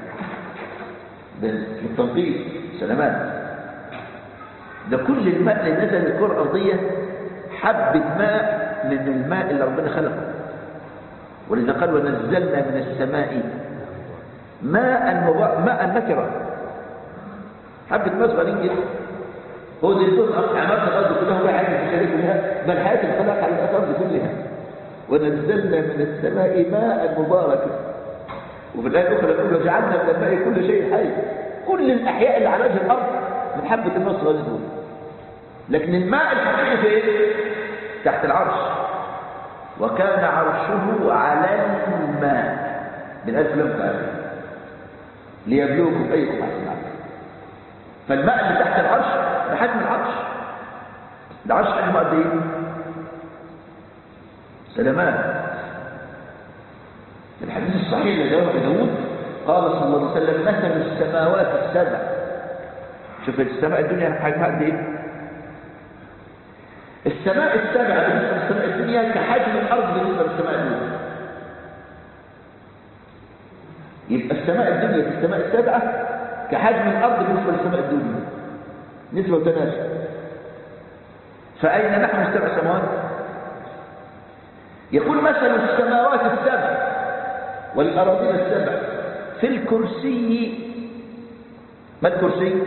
بالتنقيط سلامات ده كل الماء اللي نزل الكرة الأرضية حبة ماء من الماء اللي ربنا خلقه ولذا قال ونزلنا من السماء ماء مبا... ماء نكرة حبة ماء صغيرين جدا هو زي دول عملت الأرض كلها ولا حاجة في شريك كلها بل حياة الخلق على الأرض كلها ونزلنا من السماء ماء مباركا وفي الآية الأخرى يقول وجعلنا من الماء كل شيء حي كل الأحياء اللي على وجه الأرض من حبة الماء الصغيرة دول لكن الماء الحقيقي في ايه؟ تحت العرش وكان عرشه على الماء بالألف لم تعرف ليبلوكم أيكم أحسن عملا فالماء اللي تحت العرش بحجم العرش العرش حجمه قد ايه؟ سلامات الحديث الصحيح اللي جاءه داود قال صلى الله عليه وسلم مثل السماوات السبع شوف السماء الدنيا حجمها قد ايه؟ السماء السبع بالنسبه للسماء الدنيا كحجم الارض بالنسبه للسماء الدنيا يبقى السماء الدنيا في السماء السبعه كحجم الارض بالنسبه للسماء الدنيا نسبه وتناسب فاين نحن السبع سماوات يقول مثل السماوات السبع والأراضين السبع في الكرسي ما الكرسي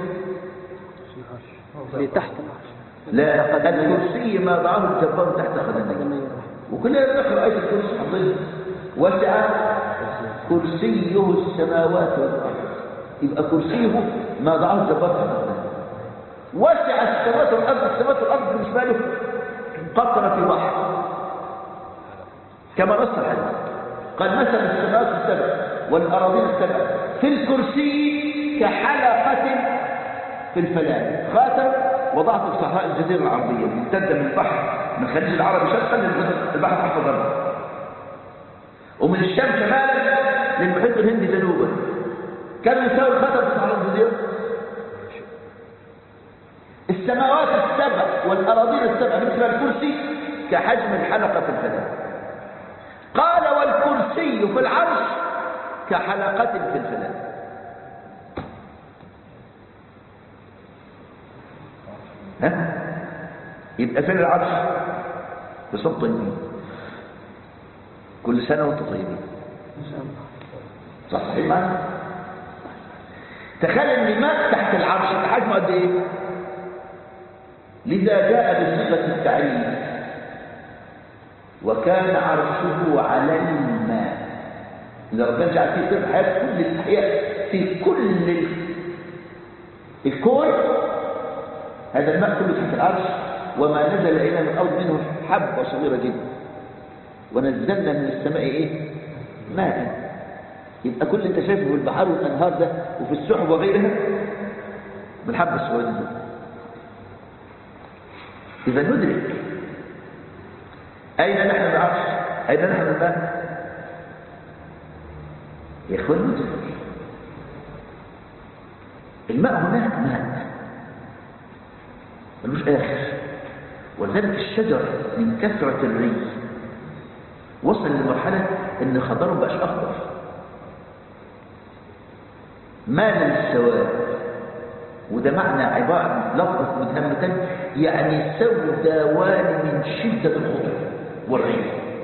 اللي تحت العرش لا الكرسي ما ضعه الجبار تحت قدميه وكلنا نقرا ايه الكرسي حضرتك وسع كرسيه السماوات والارض يبقى كرسيه ما ضعه الجبار تحت قدميه وسع السماوات والارض السماوات والارض بالنسبه له قطره في بحر كما نص الحديث قال مثل السماوات السبع والأراضين السبع في الكرسي كحلقة في الفلاة خاتم وضعته في صحراء الجزيرة العربية ممتدة من البحر من خليج العرب شرقا للبحر الأحمر غربا ومن الشام شمالا للمحيط الهندي جنوبا كم يساوي الخاتم في صحراء الجزيرة؟ السماوات السبع والأراضين السبع بالنسبة للكرسي كحجم الحلقة في الفلاة قال والكرسي في العرش كحلقة في الفلاة ها يبقى فين العرش بصوت طيبين كل سنة وانتم طيبين صح صحيح معنا تخيل ان الماء تحت العرش حجمه قد ايه لذا جاء بصيغه التعريف وكان عرشه على الماء إذا ربنا جعل فيه سر حياة كل الأحياء في كل ال... الكون هذا الماء كله تحت العرش وما نزل إلى من الأرض منه حبة صغيرة جدا ونزلنا من السماء إيه؟ ماء يبقى كل انت شايفه في البحار والأنهار ده وفي السحب وغيرها بالحبة الصغيرة دي إذا ندرك أين نحن العرش أين نحن الماء يا إخوان ندرك الماء هناك ماء ملوش آخر ولذلك الشجر من كثرة الري وصل لمرحلة ان خضره بقاش أخضر مال للسواد وده معنى عبارة لفظة متهمة يعني سوداوان من شدة الخضر والريح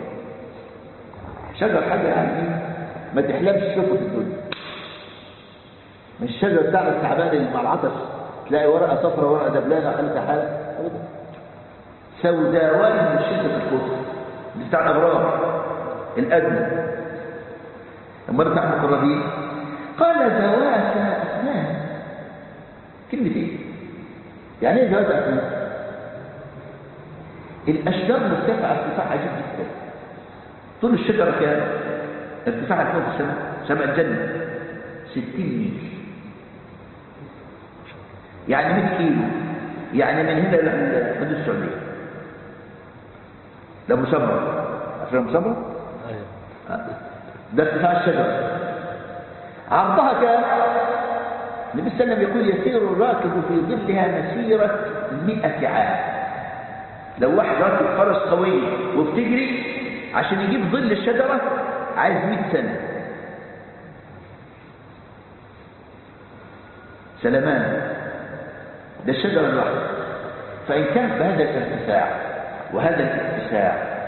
شجر حاجة يعني ما تحلمش تشوفه في الدنيا مش الشجر بتاع التعبان اللي مع العطش تلاقي ورقة صفرا ورقة دبلانة وحالة حالة أبدا سوداوان من شدة الخضر دي بتاع الأبرار الأدنى أما بتاع المقربين قال ذوات أسنان كلمة إيه؟ يعني إيه ذوات أسنان؟ الأشجار مرتفعة ارتفاع عجيب جدا طول الشجرة كام؟ ارتفاعها فوق السماء سماء الجنة 60 ميل يعني 100 كيلو يعني من هنا لحدود السعودية ده مسمر عارفين مسمر؟ ده ارتفاع الشجرة عرضها كام؟ النبي صلى الله عليه وسلم يقول يسير الراكب في ظلها مسيرة 100 عام لو واحد راكب فرس قوي وبتجري عشان يجيب ظل الشجرة عايز 100 سنة سلمان ده الشجرة الواحدة فإن كانت بهذا الارتفاع وهذا الاتساع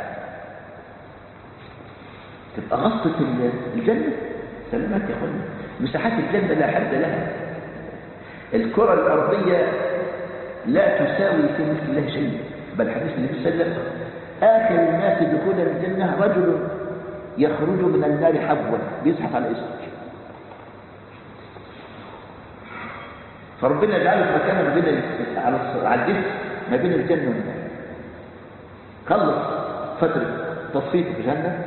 تبقى غصة الجنة سلامات يا اخوانا مساحات الجنة لا حد لها الكرة الأرضية لا تساوي في مثل الله شيء بل حديث النبي صلى الله عليه وسلم آخر الناس دخولا الجنة رجل يخرج من النار حبوا بيزحف على اسمه فربنا يجعله في مكانه ما بين ال- على الص- على الجسم ما بين الجنة والنار خلص فترة تصفيته في الجنة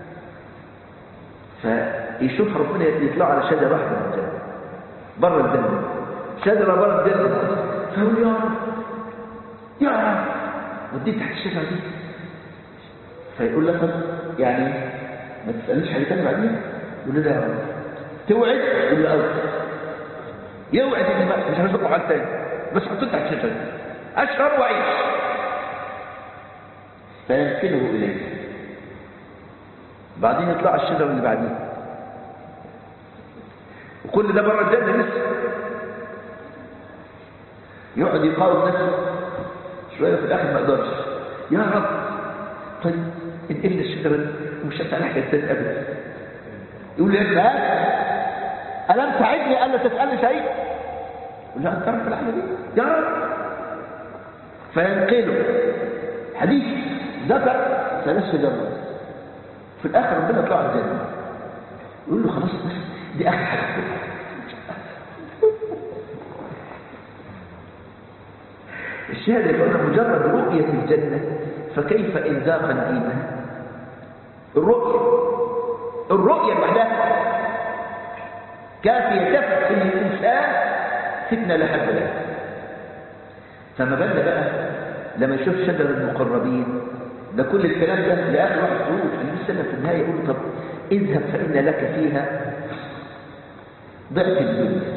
فيشوف ربنا يطلع على شجرة واحدة من الجنة بره الجنة شجرة بره الجنة فيقول يا رب يا رب وديت تحت الشجرة دي فيقول لك طب يعني ما تسألنيش حاجة تانية بعدين يقول له لا يا رب توعد يقول له أوعد يوعد ان ما- مش هنطلع حاجة تاني بس حطيت تحت الشجرة دي أشرب وأعيش فينقله إليه بعدين يطلع على الشجرة اللي بعدين وكل ده بره الجنة لسه يقعد يقاوم نفسه شوية في الآخر ما يقدرش يا رب طيب انقل الشجرة دي ومش هتعمل حاجة تاني أبدا يقول له يا ابن آدم ألم تعدني ألا تسألني شيء يقول له أنت رب العالمين يا رب فينقله حديث ذكر ثلاث شجرات في الآخر ربنا يطلع على الجنة يقول له خلاص بس دي آخر حاجة الشهادة يقول مجرد رؤية الجنة فكيف إن ذاق الإيمان الرؤية الرؤية لوحدها كافية تفتن الإنسان فتنة لا حد لها فما بالنا بقى لما يشوف شجر المقربين ده كل الكلام ده لآخر واحد يقول النبي صلى الله عليه وسلم في النهاية يقول طب اذهب فإن لك فيها ضعف الدنيا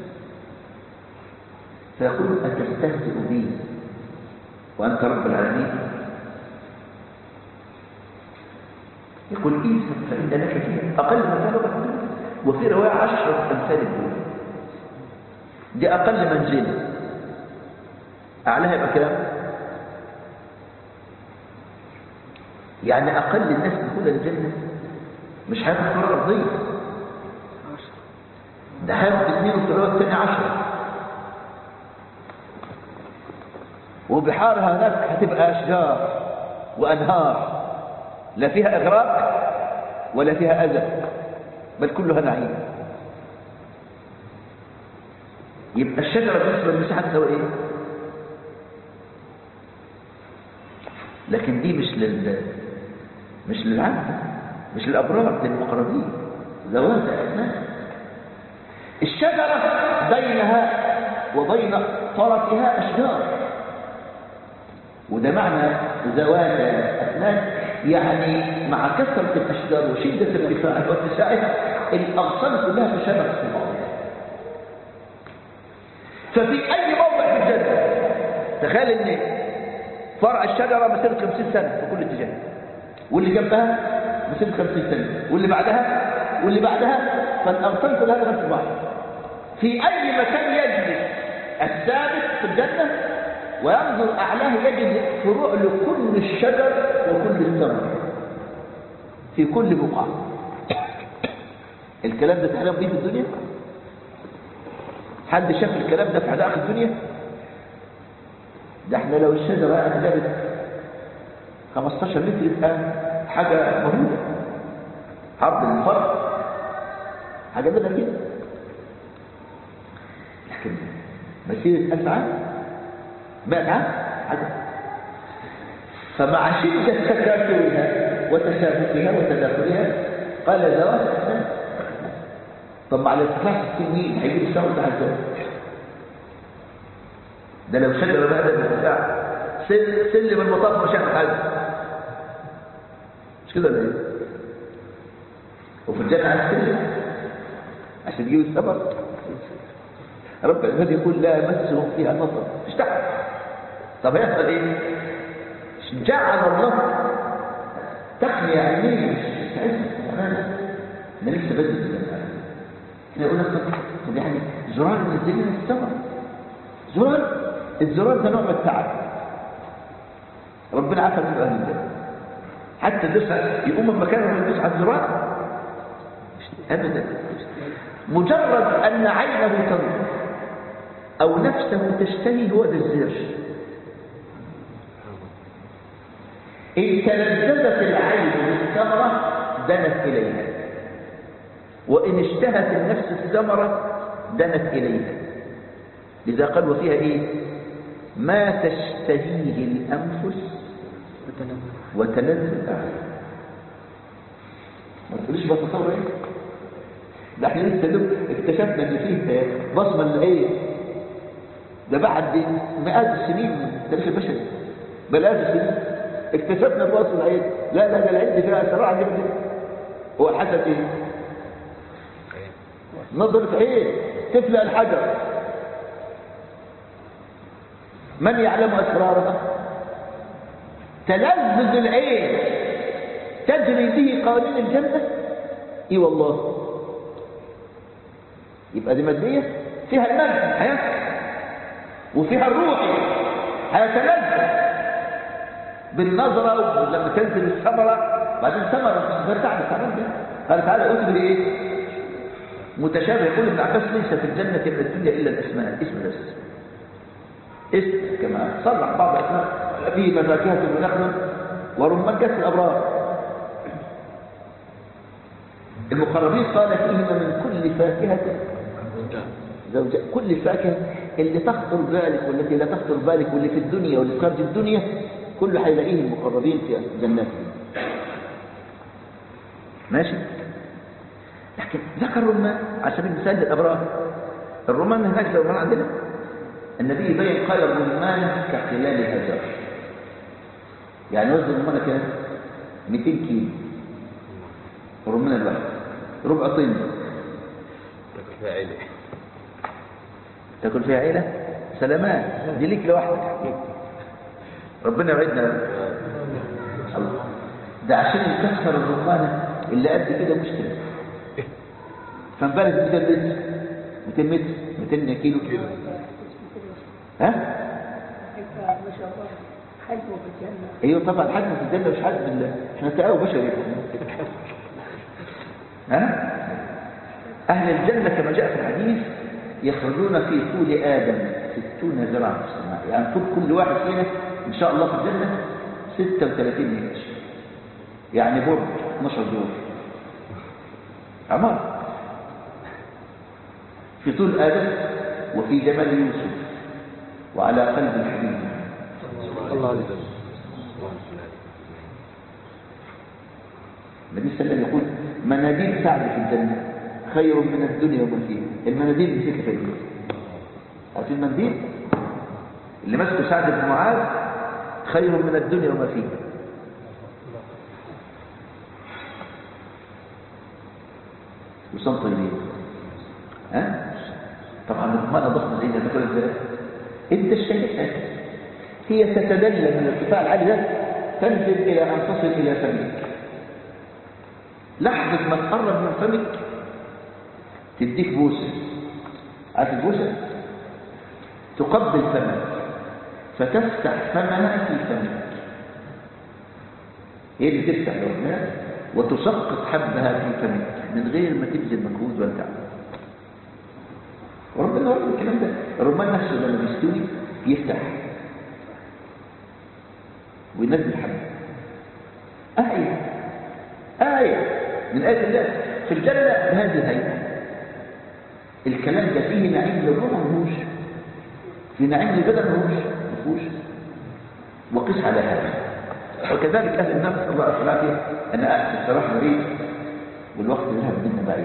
فيقول أتستهزئ بي وأنت رب العالمين يقول اذهب فإن لك فيها أقل ما طلبت الدنيا وفي رواية عشرة أمثال الدنيا دي أقل منزلة أعلاها يبقى كام؟ يعني أقل الناس دخول الجنة مش هياخد كرة أرضية ده هياخد اثنين والكرة الثانية عشرة وبحارها هناك هتبقى أشجار وأنهار لا فيها إغراق ولا فيها أذى بل كلها نعيم يبقى الشجرة بالنسبة للمساحة تساوي إيه؟ لكن دي مش لل مش للعبد مش للأبرار للمقربين ذوات أسنان الشجرة بينها وبين طرفها أشجار وده معنى ذوات أسنان يعني مع كثرة الأشجار وشدة ارتفاعها واتساعها الأغصان كلها تشابه في بعضها ففي أي موضع في الجنة تخيل إن فرع الشجرة مسيرة 50 سنة في كل اتجاه واللي جنبها مسيرة 50 سنة واللي بعدها واللي بعدها فالأغصان كلها نفس بعض في أي مكان يجلس الثابت في الجنة وينظر أعلاه يجد فروع لكل الشجر وكل الثمر في كل بقعة الكلام ده تحلم بيه في الدنيا حد شاف الكلام ده في حدائق الدنيا ده احنا لو الشجرة أجابت 15 متر يبقى حاجة مهولة عرض الفرق حاجة بدها كده لكن مسيرة ألف عام مئة عام حاجة فمع شدة تكاثرها وتشابكها وتداخلها قال ذوات أسنان طب مع الارتفاع 60 ميل هيجيب الشهر ده ازاي؟ ده لو شجرة بقى ده الارتفاع سل سلم المطاف مش هيعمل حاجة مش كده ولا ايه؟ وفي الجنة عايز سلم عشان يجيب الثمر رب العباد يقول لا يمسهم فيها نصر مش تحت طب هيحصل ايه؟ جعل الله تقني عينيه مش تعزم أمانة أنا لسه بدري احنا يقول لك طب يعني زرار منزل لنا الثمر زرار الزرار ده نوع من التعب ربنا عافى منه اهل الجنه حتى الدوس يقوم من مكانه ويدوس على الزرار ابدا مجرد ان عينه تنظر او نفسه تشتهي هو ده الزر إن تلذذت العين بالثمرة دنت إليها وإن اشتهت النفس الثمرة دنت إليها لذا قال وفيها إيه ما تشتهيه الأنفس وتلذ الأعين ما تقوليش بتصور إيه ده احنا لسه دوب اكتشفنا ان فيه بصمه للايه ده بعد مئات السنين من التاريخ البشري بلاش السنين اكتشفنا بوصف العين لا لا ده العين فيها اسرار عجيبه جدا هو الحسد ايه نظرة عين تفلق الحجر من يعلم اسرارها تلذذ العين تجري به قوانين الجنه اي والله يبقى دي ماديه فيها المادي حياه وفيها الروحي هيتلذذ بالنظرة لما تنزل الثمرة بعدين ثمرة غير تعالى تعالى قال تعالى أتبر إيه متشابه يقول ابن عباس ليس في الجنة من الدنيا إلا الأسماء اسم بس اسم كما صرح بعض الأسماء فيه مفاكهة ونخل ورمان كاس الأبرار المقربين قال فيهما من كل فاكهة زوجة كل الفاكهة اللي تخطر بالك والتي لا تخطر بالك واللي في الدنيا واللي في خارج الدنيا كله هيلاقيه المقربين في جناتهم ماشي لكن ذكر الرمان على سبيل المثال للابرار الرمان هناك زي الرمان عندنا النبي يبين قال الرمان كخلال هزار يعني وزن الرمان كام 200 كيلو الرمان الواحد ربع طن تاكل فيها عيلة تاكل فيها عيله سلامات دي ليك لوحدك ربنا يعيدنا الله ده عشان يكسر الرقانه اللي قد كده مشكله فنبالغ 200 متر 200 متر 200 كيلو ها ما شاء الله حجمه في الجنة ايوه طبعا حجم في الجنه مش حجم الله احنا تقاوى بشري ها اهل الجنه كما جاء في الحديث يخرجون في طول ادم ستون ذراعا في السماء يعني طول كل واحد فينا ان شاء الله في الجنه 36 متر يعني برج 12 دور عمار في طول ادم وفي جمال يوسف وعلى قلب الحبيب الله عليه وسلم النبي صلى الله عليه وسلم يقول مناديل سعد في الجنة خير من الدنيا وما فيها المناديل اللي مسكها في ايديه عارفين المنديل اللي مسكه سعد بن معاذ خير من الدنيا وما فيها وصام طيبين ها طبعا المعنى ضخم زي ما تقول ازاي انت الشهيد هي تتدلل من الارتفاع العالي ده تنزل الى ان تصل الى فمك لحظة ما تقرب من فمك تديك بوسة عارف البوسة تقبل فمك فتفتح فمها في فمك هي اللي تفتح لوحدها وتسقط حبها في فمك من غير ما تبذل مجهود ولا تعب وربنا يرد الكلام ده الرمان نفسه لما بيستوي يفتح وينزل حبه آية آية من آية الله في الجنة بهذه الهيئة الكلام ده فيه نعيم للروح مهوش في نعيم للبدن مهوش مفهوش وقس على هذا وكذلك أهل النار نسأل الله العافية أنا أأسف صراحة مريض والوقت ذهب منا بعيد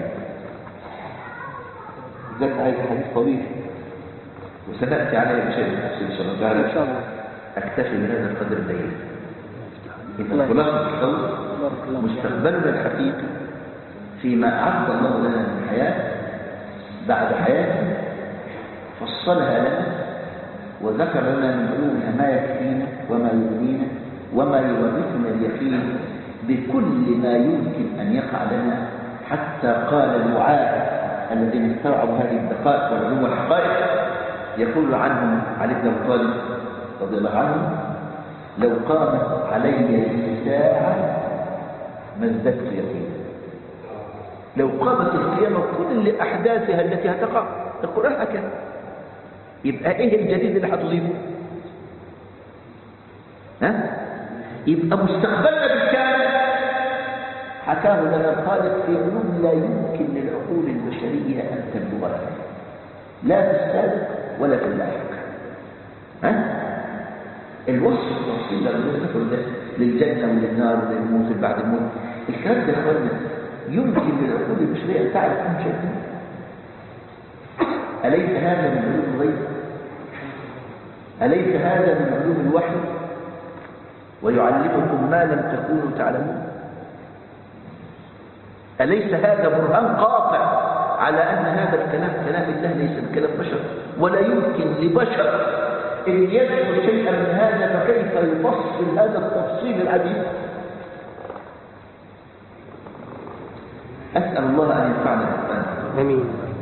ذلك عايز حديث طويل وسنأتي عليه بشيء من نفسي إن شاء الله تعالى إن شاء الله أكتفي بهذا القدر الليل الله إذا خلاصة القول بارك الله فيك. مستقبلنا الحقيقي فيما أعد الله لنا من حياة بعد حياتنا فصلها لنا وذكر لنا من علومها ما يكفينا وما يغنينا وما يورثنا اليقين بكل ما يمكن أن يقع لنا حتى قال الوعاء الذين استوعبوا هذه الدقائق والعلوم والحقائق يقول عنهم علي بن ابي طالب رضي الله عنه لو قامت علي الساعة ما ازددت يقينا لو قامت القيامة كل أحداثها التي هتقع القرآن هكذا يبقى إيه الجديد اللي هتضيفه ها يبقى مستقبلنا بالكامل حكاه لنا الخالق في علوم لا يمكن للعقول البشرية أن تبلغها لا في السابق ولا في اللاحق ها؟ الوصف التفصيل اللي ذكره ده للجنة وللنار وللموت اللي بعد الموت الكلام ده يا اخوانا يمكن للعقول البشرية أن تعرف كل شيء أليس هذا من علوم الغيب؟ أليس هذا من علوم الوحي؟ ويعلمكم ما لم تكونوا تعلمون أليس هذا برهان قاطع على أن هذا الكلام كلام الله ليس بكلام بشر ولا يمكن لبشر إن يذكر شيئا من هذا فكيف يفصل هذا التفصيل العجيب أسأل الله أن ينفعنا بالقرآن امين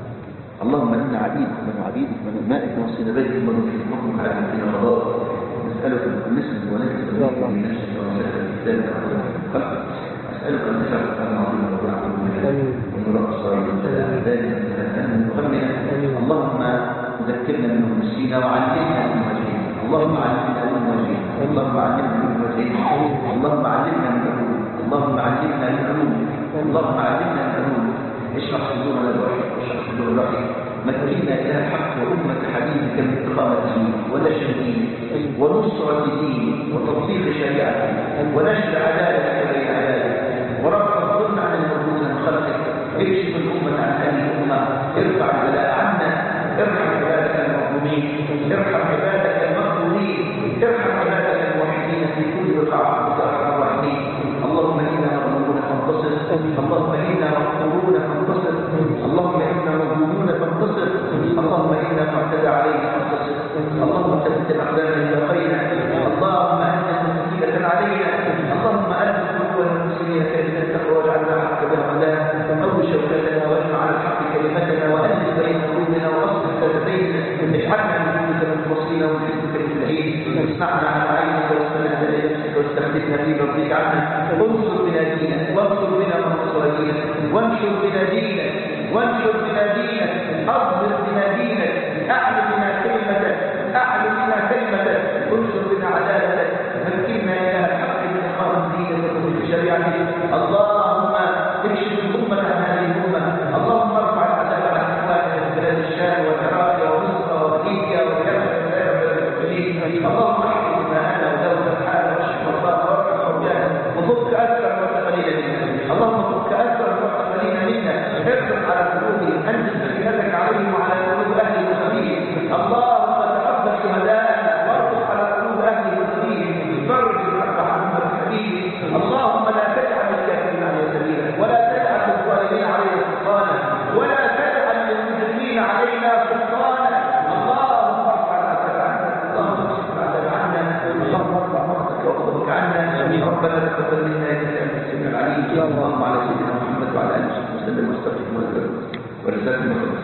اللهم إنا عبيدك من عبيدك من أبنائك وصينا بيتك ومن في حكمك على في رمضان نسألك أن نسلم ونجد من نفسك ونسألك الإسلام خلقك أسألك أن تجعل القرآن العظيم ورحمة آمين. ونور أبصارنا وذلك من غمنا اللهم ذكرنا منه نسينا وعلمنا من وجهنا اللهم علمنا من وجهنا اللهم علمنا من وجهنا اللهم علمنا من علوم اللهم علمنا من علوم اللهم علمنا من علوم اشرح صدورنا الوحي اشرح صدور الوحي مكنا الى الحق وامه حبيبك باستقامه دينك ونشر دينك ونصره دينك وتطبيق شريعتك ونشر عدالتك بين عبادك ورفع الظلم عن المظلوم من خلقك اكشف الامه عن هذه الامه ارفع البلاء عنا ارحم عبادك المظلومين ارحم عبادك المظلومين ارحم عبادك الموحدين في كل بقاع يا ارحم الراحمين اللهم انا مظلومون فانتصر اللهم انا مقتولون فانتصر اللهم انا مظلومون فانتصر اللهم انا معتدى علينا فانتصر اللهم ثبت اقدامنا الى خيرنا اللهم انزل مسكينه علينا اللهم انزل قلوب المسلمين كلمه التقوى واجعلنا حق بالهدى قوي شوكتنا واجمع على الحق كلمتنا والف بين قلوبنا واصلح ذات بيننا اجعلنا من كلك المخلصين ومن كلك المتقين اسمعنا على عينك واستمعنا لنفسك واستخدمنا في رضيك عنا انصر بنا دينك وانصر بنا من نصر دينك وانشر بنا دينك وانشر بنا دينك اظهر بنا دينك اعلم بنا كلمتك اعلم بنا كلمتك انشر بنا عدالتك مكنا الى الحق من اقام دينك وكل شريعتك اللهم اكشف الامه عن هذه الامه اللهم ارفع العذاب عن اخواننا في بلاد الشام والعراق ومصر وليبيا واليمن اللهم احفظ دماءنا ودولة الحال واشف مرضانا وارفع حرجانا وفك اسرع المعتقلين منا اللهم فك اسرع المعتقلين منا ارفع على قلوبهم انزل سكينتك عليهم وعلى قلوب اهل المسلمين اللهم تقبل شهداءنا وارفع على قلوب اهل المسلمين فرج الحق عن امه الحبيب اللهم لا تجعل الكافرين على سبيلك ولا تجعل الظالمين علينا سلطانا ولا تجعل للمجرمين علينا سلطانا اللهم ارفع العذاب عنا اللهم اكشف العذاب عنا اللهم ارفع مقتك وغضبك عنا ربنا تقبل منا انك انت السميع العليم اللهم على سيدنا محمد وعلى اله وصحبه وسلم واستغفر الله ورزقنا